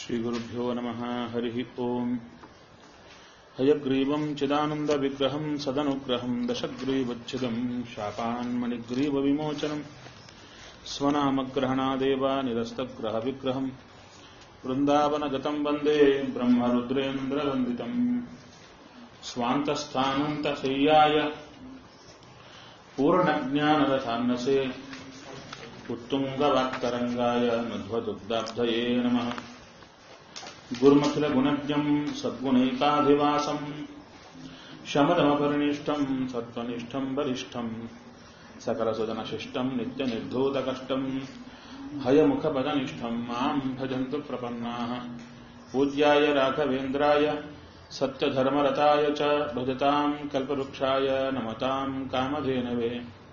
श्रीगुरुभ्यो नमः हरिः ओम् हयग्रीवम् चिदानन्दविग्रहम् सदनुग्रहम् दशग्रीवच्छिदम् शापान्मणिग्रीवविमोचनम् स्वनामग्रहणादेव निरस्तग्रहविग्रहम् वृन्दावनगतम् वन्दे ब्रह्मरुद्रेन्द्रवन्दितम् स्वान्तस्थानन्तशय्याय पूर्णज्ञानरथान्नसे उत्तुङ्गवाक्तरङ्गाय मध्वदुग्धाब्धये नमः गुरुमखिलगुणज्ञम् सद्गुणैकाधिवासम् शमदमपरिनिष्ठम् सत्त्वनिष्ठम् वरिष्ठम् सकलसुदनशिष्टम् नित्यनिर्धूतकष्टम् हयमुखपदनिष्ठम् माम् भजन्तु प्रपन्नाः पूज्याय राघवेन्द्राय सत्यधर्मरताय च भजताम् कल्पवृक्षाय नमताम् कामधेनवे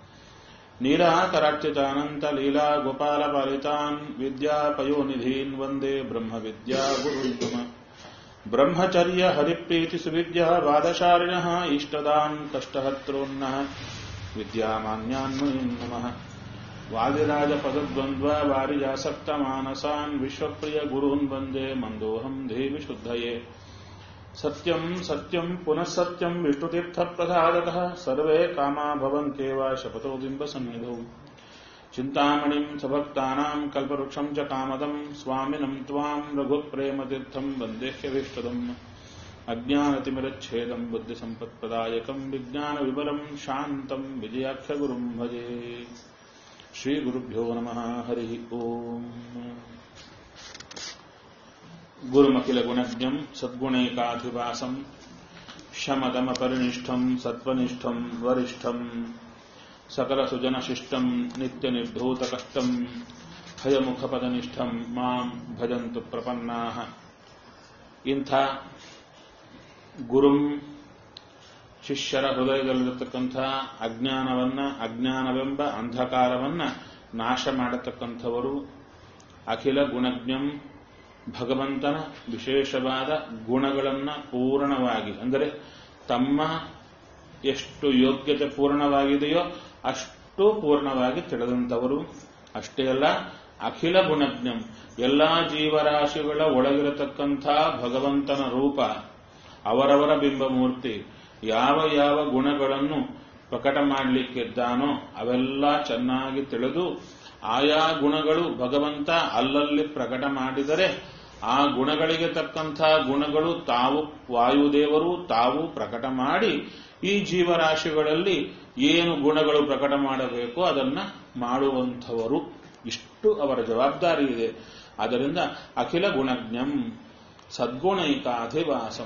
नीलाकरार्चितानन्तलीला गोपालपालितान् विद्यापयोनिधीन् वन्दे ब्रह्मविद्यागुरुन्म ब्रह्मचर्य हरिप्रीतिसुविद्यः वादशारिणः इष्टदान् कष्टहत्रोन्नः विद्यामान्यान् मुनीन् नमः वादिराजपदद्वन्द्व वारिजासक्तमानसान् विश्वप्रियगुरून् वन्दे मन्दोऽहम् देवि शुद्धये सत्यम् सत्यम् पुनः सत्यम् विष्णुतीर्थप्रसादतः सर्वे कामा भवन्त्येव शपथो बिम्बसन्निधौ चिन्तामणिम् सभक्तानाम् कल्पवृक्षम् च कामदम् स्वामिनम् त्वाम् रघुप्रेमतीर्थम् वन्देह्यभीष्टदम् अज्ञानतिमिरच्छेदम् बुद्धिसम्पत्प्रदायकम् विज्ञानविबलम् शान्तम् विजयाख्यगुरुम् भजे श्रीगुरुभ्यो नमः हरिः ओम् गुरुमखिलगुणज्ञम् सद्गुणैकाधिवासम् शमदमपरिनिष्ठम् सत्त्वनिष्ठम् वरिष्ठम् सकलसुजनशिष्टम् नित्यनिर्धूतकष्टम् हयमुखपदनिष्ठम् ಮಾಂ ಭಜಂತು ಪ್ರಪನ್ನಾಹ ಇಂಥ ಗುರುಂ ಶಿಷ್ಯರ ಹೃದಯದಲ್ಲಿರತಕ್ಕಂಥ ಅಜ್ಞಾನವನ್ನ ಅಜ್ಞಾನವೆಂಬ ಅಂಧಕಾರವನ್ನ ನಾಶ ಮಾಡತಕ್ಕಂಥವರು ಅಖಿಲ ಗುಣಜ್ಞಂ ಭಗವಂತನ ವಿಶೇಷವಾದ ಗುಣಗಳನ್ನು ಪೂರ್ಣವಾಗಿ ಅಂದರೆ ತಮ್ಮ ಎಷ್ಟು ಯೋಗ್ಯತೆ ಪೂರ್ಣವಾಗಿದೆಯೋ ಅಷ್ಟು ಪೂರ್ಣವಾಗಿ ತಿಳಿದಂಥವರು ಅಷ್ಟೇ ಅಲ್ಲ ಅಖಿಲ ಗುಣಜ್ಞಂ ಎಲ್ಲಾ ಜೀವರಾಶಿಗಳ ಒಳಗಿರತಕ್ಕಂಥ ಭಗವಂತನ ರೂಪ ಅವರವರ ಬಿಂಬಮೂರ್ತಿ ಯಾವ ಯಾವ ಗುಣಗಳನ್ನು ಪ್ರಕಟ ಮಾಡಲಿಕ್ಕಿದ್ದಾನೋ ಅವೆಲ್ಲ ಚೆನ್ನಾಗಿ ತಿಳಿದು ಆಯಾ ಗುಣಗಳು ಭಗವಂತ ಅಲ್ಲಲ್ಲಿ ಪ್ರಕಟ ಮಾಡಿದರೆ ಆ ಗುಣಗಳಿಗೆ ತಕ್ಕಂಥ ಗುಣಗಳು ತಾವು ವಾಯುದೇವರು ತಾವು ಪ್ರಕಟ ಮಾಡಿ ಈ ಜೀವರಾಶಿಗಳಲ್ಲಿ ಏನು ಗುಣಗಳು ಪ್ರಕಟ ಮಾಡಬೇಕೋ ಅದನ್ನ ಮಾಡುವಂಥವರು ಇಷ್ಟು ಅವರ ಜವಾಬ್ದಾರಿ ಇದೆ ಆದ್ದರಿಂದ ಅಖಿಲ ಗುಣಜ್ಞಂ ಸದ್ಗುಣೈಕಾಧಿವಾಸಂ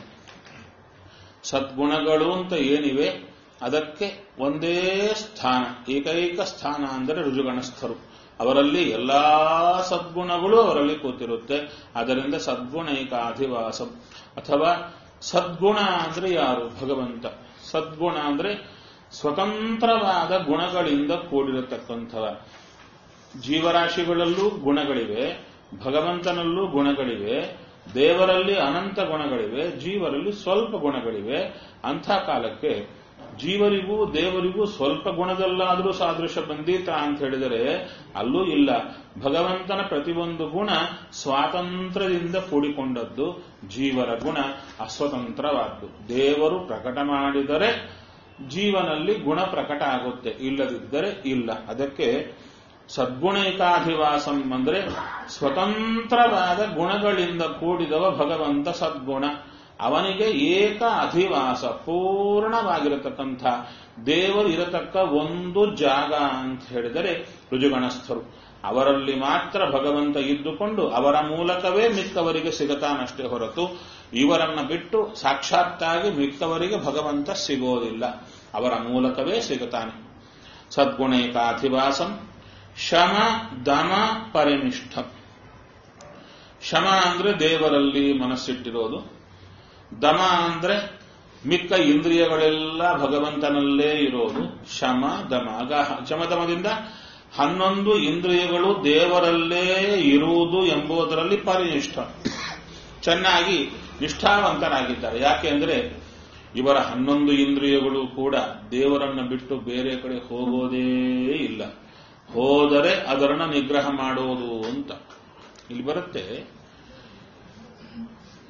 ಸದ್ಗುಣಗಳು ಅಂತ ಏನಿವೆ ಅದಕ್ಕೆ ಒಂದೇ ಸ್ಥಾನ ಏಕೈಕ ಸ್ಥಾನ ಅಂದರೆ ರುಜುಗಣಸ್ಥರು ಅವರಲ್ಲಿ ಎಲ್ಲಾ ಸದ್ಗುಣಗಳು ಅವರಲ್ಲಿ ಕೂತಿರುತ್ತೆ ಅದರಿಂದ ಸದ್ಗುಣೈಕಾಧಿವಾಸ ಅಥವಾ ಸದ್ಗುಣ ಅಂದ್ರೆ ಯಾರು ಭಗವಂತ ಸದ್ಗುಣ ಅಂದ್ರೆ ಸ್ವತಂತ್ರವಾದ ಗುಣಗಳಿಂದ ಕೂಡಿರತಕ್ಕಂಥವ ಜೀವರಾಶಿಗಳಲ್ಲೂ ಗುಣಗಳಿವೆ ಭಗವಂತನಲ್ಲೂ ಗುಣಗಳಿವೆ ದೇವರಲ್ಲಿ ಅನಂತ ಗುಣಗಳಿವೆ ಜೀವರಲ್ಲಿ ಸ್ವಲ್ಪ ಗುಣಗಳಿವೆ ಅಂಥ ಕಾಲಕ್ಕೆ ಜೀವರಿಗೂ ದೇವರಿಗೂ ಸ್ವಲ್ಪ ಗುಣದಲ್ಲಾದರೂ ಸಾದೃಶ್ಯ ಬಂದೀತ ಅಂತ ಹೇಳಿದರೆ ಅಲ್ಲೂ ಇಲ್ಲ ಭಗವಂತನ ಪ್ರತಿಯೊಂದು ಗುಣ ಸ್ವಾತಂತ್ರ್ಯದಿಂದ ಕೂಡಿಕೊಂಡದ್ದು ಜೀವರ ಗುಣ ಅಸ್ವತಂತ್ರವಾದ್ದು ದೇವರು ಪ್ರಕಟ ಮಾಡಿದರೆ ಜೀವನಲ್ಲಿ ಗುಣ ಪ್ರಕಟ ಆಗುತ್ತೆ ಇಲ್ಲದಿದ್ದರೆ ಇಲ್ಲ ಅದಕ್ಕೆ ಸದ್ಗುಣೈಕಾಧಿವಾಸಂ ಅಂದ್ರೆ ಸ್ವತಂತ್ರವಾದ ಗುಣಗಳಿಂದ ಕೂಡಿದವ ಭಗವಂತ ಸದ್ಗುಣ ಅವನಿಗೆ ಏಕ ಅಧಿವಾಸ ಪೂರ್ಣವಾಗಿರತಕ್ಕಂಥ ದೇವರು ಇರತಕ್ಕ ಒಂದು ಜಾಗ ಅಂತ ಹೇಳಿದರೆ ರುಜುಗಣಸ್ಥರು ಅವರಲ್ಲಿ ಮಾತ್ರ ಭಗವಂತ ಇದ್ದುಕೊಂಡು ಅವರ ಮೂಲಕವೇ ಮಿಕ್ಕವರಿಗೆ ಸಿಗತಾನಷ್ಟೇ ಹೊರತು ಇವರನ್ನ ಬಿಟ್ಟು ಸಾಕ್ಷಾತ್ತಾಗಿ ಮಿಕ್ಕವರಿಗೆ ಭಗವಂತ ಸಿಗೋದಿಲ್ಲ ಅವರ ಮೂಲಕವೇ ಸಿಗುತ್ತಾನೆ ಸದ್ಗುಣೈಕಾಧಿವಾಸಂ ಶಮ ದಮ ಪರಿನಿಷ್ಠ ಶಮ ಅಂದ್ರೆ ದೇವರಲ್ಲಿ ಮನಸ್ಸಿಟ್ಟಿರೋದು ದಮ ಅಂದ್ರೆ ಮಿಕ್ಕ ಇಂದ್ರಿಯಗಳೆಲ್ಲ ಭಗವಂತನಲ್ಲೇ ಇರೋದು ಶಮ ದಮ ಆಗ ಶಮದಮದಿಂದ ಹನ್ನೊಂದು ಇಂದ್ರಿಯಗಳು ದೇವರಲ್ಲೇ ಇರುವುದು ಎಂಬುದರಲ್ಲಿ ಪರಿನಿಷ್ಠ ಚೆನ್ನಾಗಿ ನಿಷ್ಠಾವಂತರಾಗಿದ್ದಾರೆ ಯಾಕೆಂದ್ರೆ ಇವರ ಹನ್ನೊಂದು ಇಂದ್ರಿಯಗಳು ಕೂಡ ದೇವರನ್ನ ಬಿಟ್ಟು ಬೇರೆ ಕಡೆ ಹೋಗೋದೇ ಇಲ್ಲ ಹೋದರೆ ಅದರನ್ನ ನಿಗ್ರಹ ಮಾಡೋದು ಅಂತ ಇಲ್ಲಿ ಬರುತ್ತೆ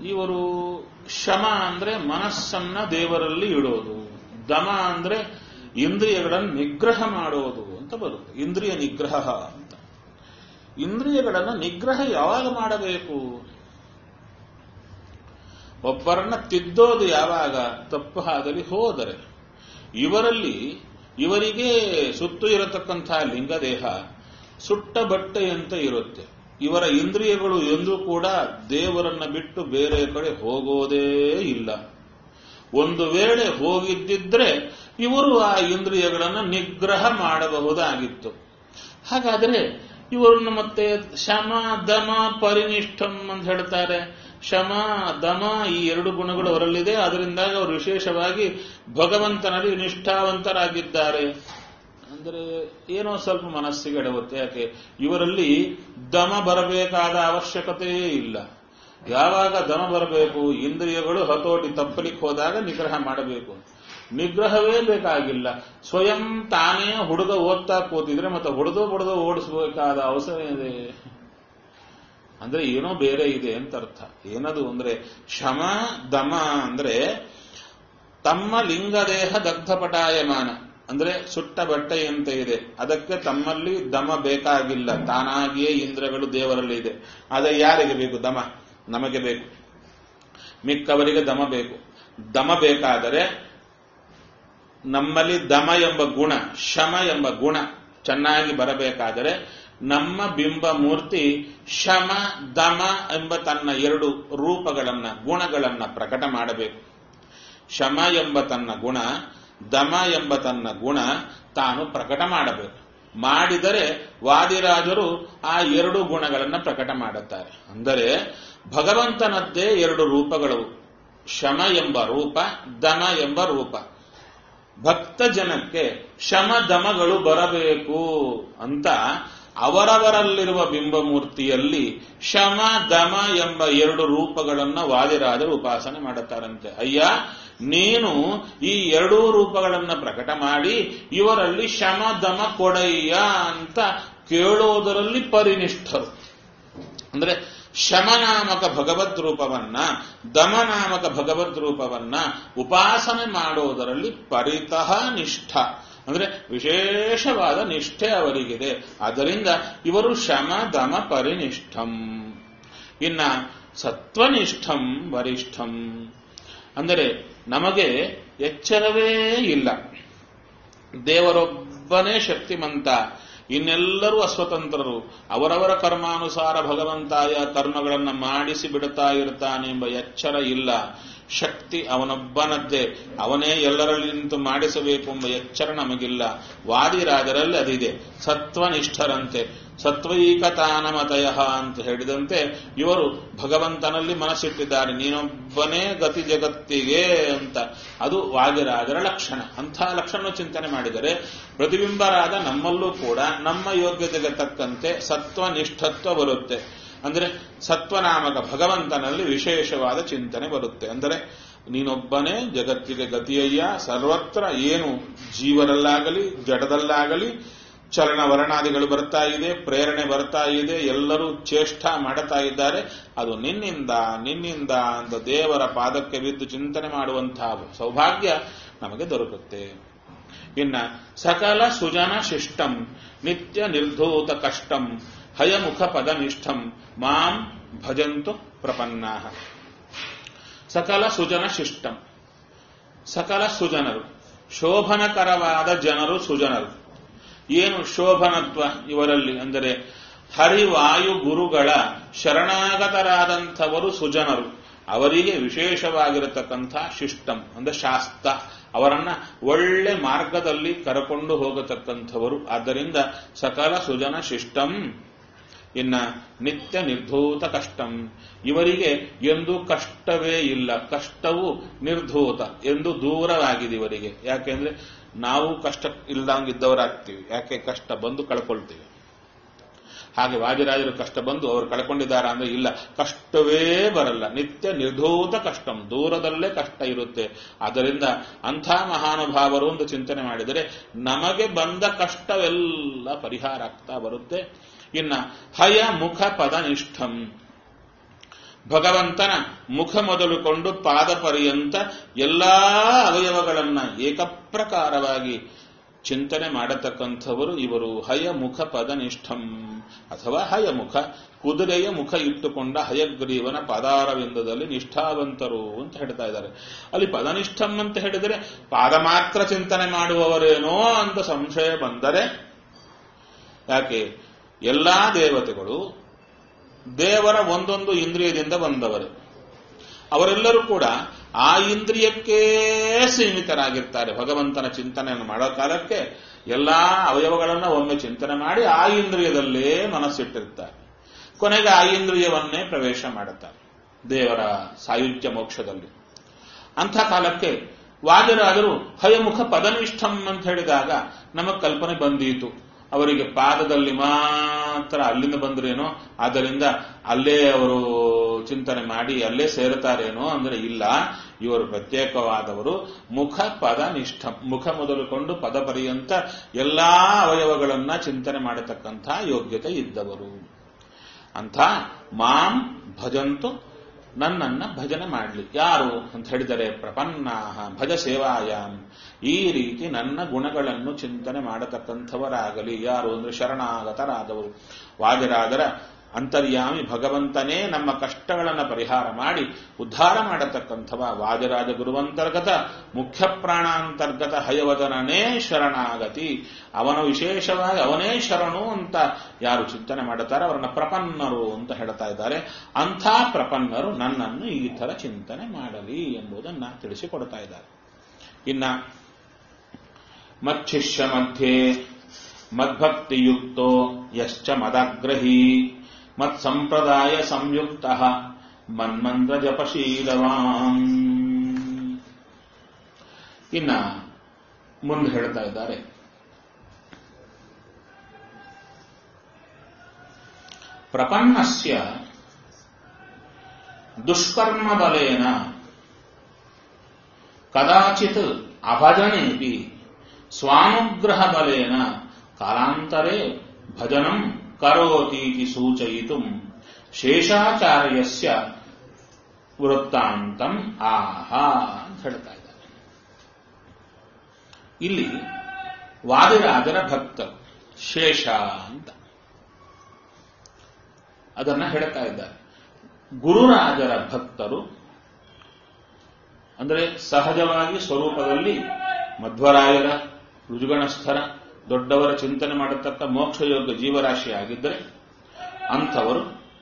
ಇವರು ಶಮ ಅಂದ್ರೆ ಮನಸ್ಸನ್ನ ದೇವರಲ್ಲಿ ಇಡೋದು ದಮ ಅಂದ್ರೆ ಇಂದ್ರಿಯಗಳನ್ನು ನಿಗ್ರಹ ಮಾಡೋದು ಅಂತ ಬರುತ್ತೆ ಇಂದ್ರಿಯ ನಿಗ್ರಹ ಅಂತ ಇಂದ್ರಿಯಗಳನ್ನು ನಿಗ್ರಹ ಯಾವಾಗ ಮಾಡಬೇಕು ಒಬ್ಬರನ್ನ ತಿದ್ದೋದು ಯಾವಾಗ ತಪ್ಪು ಹಾದಲ್ಲಿ ಹೋದರೆ ಇವರಲ್ಲಿ ಇವರಿಗೆ ಸುತ್ತು ಇರತಕ್ಕಂತಹ ಲಿಂಗದೇಹ ಸುಟ್ಟ ಬಟ್ಟೆಯಂತೆ ಇರುತ್ತೆ ಇವರ ಇಂದ್ರಿಯಗಳು ಎಂದೂ ಕೂಡ ದೇವರನ್ನ ಬಿಟ್ಟು ಬೇರೆ ಕಡೆ ಹೋಗೋದೇ ಇಲ್ಲ ಒಂದು ವೇಳೆ ಹೋಗಿದ್ದಿದ್ರೆ ಇವರು ಆ ಇಂದ್ರಿಯಗಳನ್ನು ನಿಗ್ರಹ ಮಾಡಬಹುದಾಗಿತ್ತು ಹಾಗಾದರೆ ಇವರನ್ನು ಮತ್ತೆ ಶಮ ದಮ ಪರಿನಿಷ್ಠಂ ಅಂತ ಹೇಳ್ತಾರೆ ಶಮ ದಮ ಈ ಎರಡು ಗುಣಗಳು ಅವರಲ್ಲಿದೆ ಅದರಿಂದಾಗಿ ಅವರು ವಿಶೇಷವಾಗಿ ಭಗವಂತನಲ್ಲಿ ನಿಷ್ಠಾವಂತರಾಗಿದ್ದಾರೆ ಅಂದರೆ ಏನೋ ಸ್ವಲ್ಪ ಮನಸ್ಸಿಗೆ ಎಡಗುತ್ತೆ ಯಾಕೆ ಇವರಲ್ಲಿ ದಮ ಬರಬೇಕಾದ ಅವಶ್ಯಕತೆಯೇ ಇಲ್ಲ ಯಾವಾಗ ದಮ ಬರಬೇಕು ಇಂದ್ರಿಯಗಳು ಹತೋಟಿ ತಪ್ಪಲಿಕ್ಕೆ ಹೋದಾಗ ನಿಗ್ರಹ ಮಾಡಬೇಕು ನಿಗ್ರಹವೇ ಬೇಕಾಗಿಲ್ಲ ಸ್ವಯಂ ತಾನೇ ಹುಡುಗ ಓದ್ತಾ ಕೂತಿದ್ರೆ ಮತ್ತೆ ಹುಡುದು ಬುಡದು ಓಡಿಸಬೇಕಾದ ಅವಸರ ಇದೆ ಅಂದ್ರೆ ಏನೋ ಬೇರೆ ಇದೆ ಅಂತ ಅರ್ಥ ಏನದು ಅಂದ್ರೆ ಶಮ ದಮ ಅಂದ್ರೆ ತಮ್ಮ ಲಿಂಗದೇಹ ದಗ್ಧಪಟಾಯಮಾನ ಅಂದ್ರೆ ಸುಟ್ಟ ಬಟ್ಟೆಯಂತೆ ಇದೆ ಅದಕ್ಕೆ ತಮ್ಮಲ್ಲಿ ದಮ ಬೇಕಾಗಿಲ್ಲ ತಾನಾಗಿಯೇ ಇಂದ್ರಗಳು ದೇವರಲ್ಲಿ ಇದೆ ಆದರೆ ಯಾರಿಗೆ ಬೇಕು ದಮ ನಮಗೆ ಬೇಕು ಮಿಕ್ಕವರಿಗೆ ದಮ ಬೇಕು ದಮ ಬೇಕಾದರೆ ನಮ್ಮಲ್ಲಿ ದಮ ಎಂಬ ಗುಣ ಶಮ ಎಂಬ ಗುಣ ಚೆನ್ನಾಗಿ ಬರಬೇಕಾದರೆ ನಮ್ಮ ಬಿಂಬ ಮೂರ್ತಿ ಶಮ ದಮ ಎಂಬ ತನ್ನ ಎರಡು ರೂಪಗಳನ್ನ ಗುಣಗಳನ್ನ ಪ್ರಕಟ ಮಾಡಬೇಕು ಶಮ ಎಂಬ ತನ್ನ ಗುಣ ದಮ ಎಂಬ ತನ್ನ ಗುಣ ತಾನು ಪ್ರಕಟ ಮಾಡಬೇಕು ಮಾಡಿದರೆ ವಾದಿರಾಜರು ಆ ಎರಡು ಗುಣಗಳನ್ನು ಪ್ರಕಟ ಮಾಡುತ್ತಾರೆ ಅಂದರೆ ಭಗವಂತನದ್ದೇ ಎರಡು ರೂಪಗಳು ಶಮ ಎಂಬ ರೂಪ ದಮ ಎಂಬ ರೂಪ ಭಕ್ತ ಜನಕ್ಕೆ ಶಮ ದಮಗಳು ಬರಬೇಕು ಅಂತ ಅವರವರಲ್ಲಿರುವ ಬಿಂಬಮೂರ್ತಿಯಲ್ಲಿ ಶಮ ದಮ ಎಂಬ ಎರಡು ರೂಪಗಳನ್ನು ವಾದಿರಾಜರು ಉಪಾಸನೆ ಮಾಡುತ್ತಾರಂತೆ ಅಯ್ಯ ನೀನು ಈ ಎರಡೂ ರೂಪಗಳನ್ನು ಪ್ರಕಟ ಮಾಡಿ ಇವರಲ್ಲಿ ಶಮ ದಮ ಕೊಡಯ್ಯ ಅಂತ ಕೇಳೋದರಲ್ಲಿ ಪರಿನಿಷ್ಠರು ಅಂದ್ರೆ ಶಮನಾಮಕ ಭಗವದ್ ರೂಪವನ್ನ ದಮನಾಮಕ ಭಗವದ್ ರೂಪವನ್ನ ಉಪಾಸನೆ ಮಾಡೋದರಲ್ಲಿ ಪರಿತಃ ನಿಷ್ಠ ಅಂದ್ರೆ ವಿಶೇಷವಾದ ನಿಷ್ಠೆ ಅವರಿಗಿದೆ ಆದ್ದರಿಂದ ಇವರು ಶಮ ದಮ ಪರಿನಿಷ್ಠಂ ಇನ್ನ ಸತ್ವನಿಷ್ಠಂ ವರಿಷ್ಠಂ ಅಂದರೆ ನಮಗೆ ಎಚ್ಚರವೇ ಇಲ್ಲ ದೇವರೊಬ್ಬನೇ ಶಕ್ತಿಮಂತ ಇನ್ನೆಲ್ಲರೂ ಅಸ್ವತಂತ್ರರು ಅವರವರ ಕರ್ಮಾನುಸಾರ ಭಗವಂತಾಯ ಕರ್ಮಗಳನ್ನು ಮಾಡಿಸಿ ಬಿಡುತ್ತಾ ಇರ್ತಾನೆ ಎಂಬ ಎಚ್ಚರ ಇಲ್ಲ ಶಕ್ತಿ ಅವನೊಬ್ಬನದ್ದೇ ಅವನೇ ಎಲ್ಲರಲ್ಲಿ ನಿಂತು ಮಾಡಿಸಬೇಕು ಎಂಬ ಎಚ್ಚರ ನಮಗಿಲ್ಲ ವಾದಿರಾಜರಲ್ಲಿ ಅದಿದೆ ಸತ್ವನಿಷ್ಠರಂತೆ ಸತ್ವೈಕತಾನಮತಯ ಅಂತ ಹೇಳಿದಂತೆ ಇವರು ಭಗವಂತನಲ್ಲಿ ಮನಸ್ಸಿಟ್ಟಿದ್ದಾರೆ ನೀನೊಬ್ಬನೇ ಗತಿ ಜಗತ್ತಿಗೆ ಅಂತ ಅದು ವಾದಿರಾಜರ ಲಕ್ಷಣ ಅಂಥ ಲಕ್ಷಣ ಚಿಂತನೆ ಮಾಡಿದರೆ ಪ್ರತಿಬಿಂಬರಾದ ನಮ್ಮಲ್ಲೂ ಕೂಡ ನಮ್ಮ ಯೋಗ್ಯತೆಗೆ ತಕ್ಕಂತೆ ಸತ್ವನಿಷ್ಠತ್ವ ಬರುತ್ತೆ ಅಂದರೆ ಸತ್ವನಾಮಕ ಭಗವಂತನಲ್ಲಿ ವಿಶೇಷವಾದ ಚಿಂತನೆ ಬರುತ್ತೆ ಅಂದರೆ ನೀನೊಬ್ಬನೇ ಜಗತ್ತಿಗೆ ಗತಿಯಯ್ಯ ಸರ್ವತ್ರ ಏನು ಜೀವರಲ್ಲಾಗಲಿ ಜಡದಲ್ಲಾಗಲಿ ಚಲನ ವರ್ಣಾದಿಗಳು ಬರ್ತಾ ಇದೆ ಪ್ರೇರಣೆ ಬರ್ತಾ ಇದೆ ಎಲ್ಲರೂ ಚೇಷ್ಟ ಮಾಡುತ್ತಾ ಇದ್ದಾರೆ ಅದು ನಿನ್ನಿಂದ ನಿನ್ನಿಂದ ಅಂತ ದೇವರ ಪಾದಕ್ಕೆ ಬಿದ್ದು ಚಿಂತನೆ ಮಾಡುವಂತಹ ಸೌಭಾಗ್ಯ ನಮಗೆ ದೊರಕುತ್ತೆ ಇನ್ನ ಸಕಲ ಸುಜನ ಶಿಷ್ಟಂ ನಿತ್ಯ ನಿರ್ಧೂತ ಕಷ್ಟಂ ಹಯಮುಖ ಪದನಿಷ್ಠಂ ಮಾಂ ಭಜಂತು ಪ್ರಪನ್ನಾ ಸಕಲ ಸುಜನ ಶಿಷ್ಟಂ ಸಕಲ ಸುಜನರು ಶೋಭನಕರವಾದ ಜನರು ಸುಜನರು ಏನು ಶೋಭನತ್ವ ಇವರಲ್ಲಿ ಅಂದರೆ ಹರಿವಾಯು ಗುರುಗಳ ಶರಣಾಗತರಾದಂಥವರು ಸುಜನರು ಅವರಿಗೆ ವಿಶೇಷವಾಗಿರತಕ್ಕಂಥ ಶಿಷ್ಟಂ ಅಂದ್ರೆ ಶಾಸ್ತ್ರ ಅವರನ್ನ ಒಳ್ಳೆ ಮಾರ್ಗದಲ್ಲಿ ಕರಕೊಂಡು ಹೋಗತಕ್ಕಂಥವರು ಆದ್ದರಿಂದ ಸಕಲ ಸುಜನ ಶಿಷ್ಟಂ ಇನ್ನ ನಿತ್ಯ ನಿರ್ಧೂತ ಕಷ್ಟಂ ಇವರಿಗೆ ಎಂದು ಕಷ್ಟವೇ ಇಲ್ಲ ಕಷ್ಟವು ನಿರ್ಧೂತ ಎಂದು ದೂರವಾಗಿದೆ ಇವರಿಗೆ ಯಾಕೆಂದ್ರೆ ನಾವು ಕಷ್ಟ ಇಲ್ದಂಗಿದ್ದವರಾಗ್ತೀವಿ ಯಾಕೆ ಕಷ್ಟ ಬಂದು ಕಳ್ಕೊಳ್ತೀವಿ ಹಾಗೆ ವಾದಿರಾಜರು ಕಷ್ಟ ಬಂದು ಅವರು ಕಳ್ಕೊಂಡಿದ್ದಾರಾ ಅಂದ್ರೆ ಇಲ್ಲ ಕಷ್ಟವೇ ಬರಲ್ಲ ನಿತ್ಯ ನಿರ್ಧೂತ ಕಷ್ಟಂ ದೂರದಲ್ಲೇ ಕಷ್ಟ ಇರುತ್ತೆ ಆದ್ದರಿಂದ ಅಂಥ ಮಹಾನುಭಾವರು ಅಂತ ಚಿಂತನೆ ಮಾಡಿದರೆ ನಮಗೆ ಬಂದ ಕಷ್ಟವೆಲ್ಲ ಪರಿಹಾರ ಆಗ್ತಾ ಬರುತ್ತೆ ಇನ್ನ ಹಯ ಮುಖ ಪದನಿಷ್ಠಂ ಭಗವಂತನ ಮುಖ ಮೊದಲುಕೊಂಡು ಪಾದ ಪರ್ಯಂತ ಎಲ್ಲಾ ಅವಯವಗಳನ್ನ ಏಕಪ್ರಕಾರವಾಗಿ ಚಿಂತನೆ ಮಾಡತಕ್ಕಂಥವರು ಇವರು ಹಯಮುಖ ಪದನಿಷ್ಠಂ ಅಥವಾ ಹಯಮುಖ ಕುದುರೆಯ ಮುಖ ಇಟ್ಟುಕೊಂಡ ಹಯಗ್ರೀವನ ಪದಾರವಿಂದದಲ್ಲಿ ನಿಷ್ಠಾವಂತರು ಅಂತ ಹೇಳ್ತಾ ಇದ್ದಾರೆ ಅಲ್ಲಿ ಪದನಿಷ್ಠಂ ಅಂತ ಹೇಳಿದರೆ ಪಾದ ಮಾತ್ರ ಚಿಂತನೆ ಮಾಡುವವರೇನೋ ಅಂತ ಸಂಶಯ ಬಂದರೆ ಯಾಕೆ ಎಲ್ಲಾ ದೇವತೆಗಳು ದೇವರ ಒಂದೊಂದು ಇಂದ್ರಿಯದಿಂದ ಬಂದವರು ಅವರೆಲ್ಲರೂ ಕೂಡ ಆ ಇಂದ್ರಿಯಕ್ಕೇ ಸೀಮಿತರಾಗಿರ್ತಾರೆ ಭಗವಂತನ ಚಿಂತನೆಯನ್ನು ಮಾಡೋ ಕಾಲಕ್ಕೆ ಎಲ್ಲಾ ಅವಯವಗಳನ್ನ ಒಮ್ಮೆ ಚಿಂತನೆ ಮಾಡಿ ಆ ಇಂದ್ರಿಯದಲ್ಲೇ ಮನಸ್ಸಿಟ್ಟಿರ್ತಾರೆ ಕೊನೆಗೆ ಆ ಇಂದ್ರಿಯವನ್ನೇ ಪ್ರವೇಶ ಮಾಡುತ್ತಾರೆ ದೇವರ ಸಾಯುಜ್ಯ ಮೋಕ್ಷದಲ್ಲಿ ಅಂಥ ಕಾಲಕ್ಕೆ ವಾಜರಾದರು ಹಯಮುಖ ಪದನಿಷ್ಠಂ ಅಂತ ಹೇಳಿದಾಗ ನಮಗೆ ಕಲ್ಪನೆ ಬಂದೀತು ಅವರಿಗೆ ಪಾದದಲ್ಲಿ ಮಾತ್ರ ಅಲ್ಲಿಂದ ಬಂದ್ರೇನೋ ಆದ್ದರಿಂದ ಅಲ್ಲೇ ಅವರು ಚಿಂತನೆ ಮಾಡಿ ಅಲ್ಲೇ ಸೇರುತ್ತಾರೇನೋ ಅಂದ್ರೆ ಇಲ್ಲ ಇವರು ಪ್ರತ್ಯೇಕವಾದವರು ಮುಖ ಪದ ನಿಷ್ಠ ಮುಖ ಮೊದಲುಕೊಂಡು ಪದ ಪರ್ಯಂತ ಎಲ್ಲಾ ಅವಯವಗಳನ್ನ ಚಿಂತನೆ ಮಾಡತಕ್ಕಂಥ ಯೋಗ್ಯತೆ ಇದ್ದವರು ಅಂತ ಮಾಂ ಭಜಂತು ನನ್ನನ್ನ ಭಜನೆ ಮಾಡಲಿ ಯಾರು ಅಂತ ಹೇಳಿದರೆ ಪ್ರಪನ್ನಾಹ ಭಜ ಸೇವಾಯಾಮ್ ಈ ರೀತಿ ನನ್ನ ಗುಣಗಳನ್ನು ಚಿಂತನೆ ಮಾಡತಕ್ಕಂಥವರಾಗಲಿ ಯಾರು ಅಂದ್ರೆ ಶರಣಾಗತರಾದವರು ವಾಜರಾದರ ಅಂತರ್ಯಾಮಿ ಭಗವಂತನೇ ನಮ್ಮ ಕಷ್ಟಗಳನ್ನು ಪರಿಹಾರ ಮಾಡಿ ಉದ್ಧಾರ ಮಾಡತಕ್ಕಂಥವ ವಾಜರಾಜ ಗುರುವಂತರ್ಗತ ಮುಖ್ಯ ಪ್ರಾಣಾಂತರ್ಗತ ಹಯವದನನೇ ಶರಣಾಗತಿ ಅವನ ವಿಶೇಷವಾಗಿ ಅವನೇ ಶರಣು ಅಂತ ಯಾರು ಚಿಂತನೆ ಮಾಡುತ್ತಾರೆ ಅವರನ್ನ ಪ್ರಪನ್ನರು ಅಂತ ಹೇಳ್ತಾ ಇದ್ದಾರೆ ಅಂಥ ಪ್ರಪನ್ನರು ನನ್ನನ್ನು ಈ ಥರ ಚಿಂತನೆ ಮಾಡಲಿ ಎಂಬುದನ್ನು ತಿಳಿಸಿಕೊಡ್ತಾ ಇದ್ದಾರೆ ಇನ್ನ ಮಚ್ಚಿಷ್ಯ ಮಧ್ಯೆ ಮದ್ಭಕ್ತಿಯುಕ್ತೋ ಯಶ್ಚ ಮದಾಗ್ರಹಿ ಮತ್ಸಂಪ್ರದಾಯ ಸಂಯುಕ್ತ ಮನ್ಮಂತ್ರ ಜಪಶೀಲವಾಂ ಇನ್ನ ಮುಂದೆ ಹೇಳ್ತಾ ಇದ್ದಾರೆ ಪ್ರಪನ್ನಸ್ಯ ದುಷ್ಕರ್ಮ ಬಲೇನ ಕದಾಚಿತ್ ಅಭಜನೇಪಿ ಸ್ವಾನುಗ್ರಹ ಬಲೇನ ಕಾಲಾಂತರೇ ಭಜನಂ ಕರೋತೀತಿ ಸೂಚಯಿತು ಶೇಷಾಚಾರ್ಯಸ್ಯ ವೃತ್ತಾಂತಂ ಆಹ ಅಂತ ಹೇಳ್ತಾ ಇದ್ದಾರೆ ಇಲ್ಲಿ ವಾದಿರಾಜರ ಭಕ್ತರು ಶೇಷ ಅಂತ ಅದನ್ನ ಹೇಳ್ತಾ ಇದ್ದಾರೆ ಗುರುರಾಜರ ಭಕ್ತರು ಅಂದರೆ ಸಹಜವಾಗಿ ಸ್ವರೂಪದಲ್ಲಿ ಮಧ್ವರಾಯರ ರುಜುಗಣಸ್ಥರ ದೊಡ್ಡವರ ಚಿಂತನೆ ಮಾಡತಕ್ಕ ಮೋಕ್ಷಯೋಗ್ಯ ಜೀವರಾಶಿ ಆಗಿದ್ದರೆ ಅಂಥವರು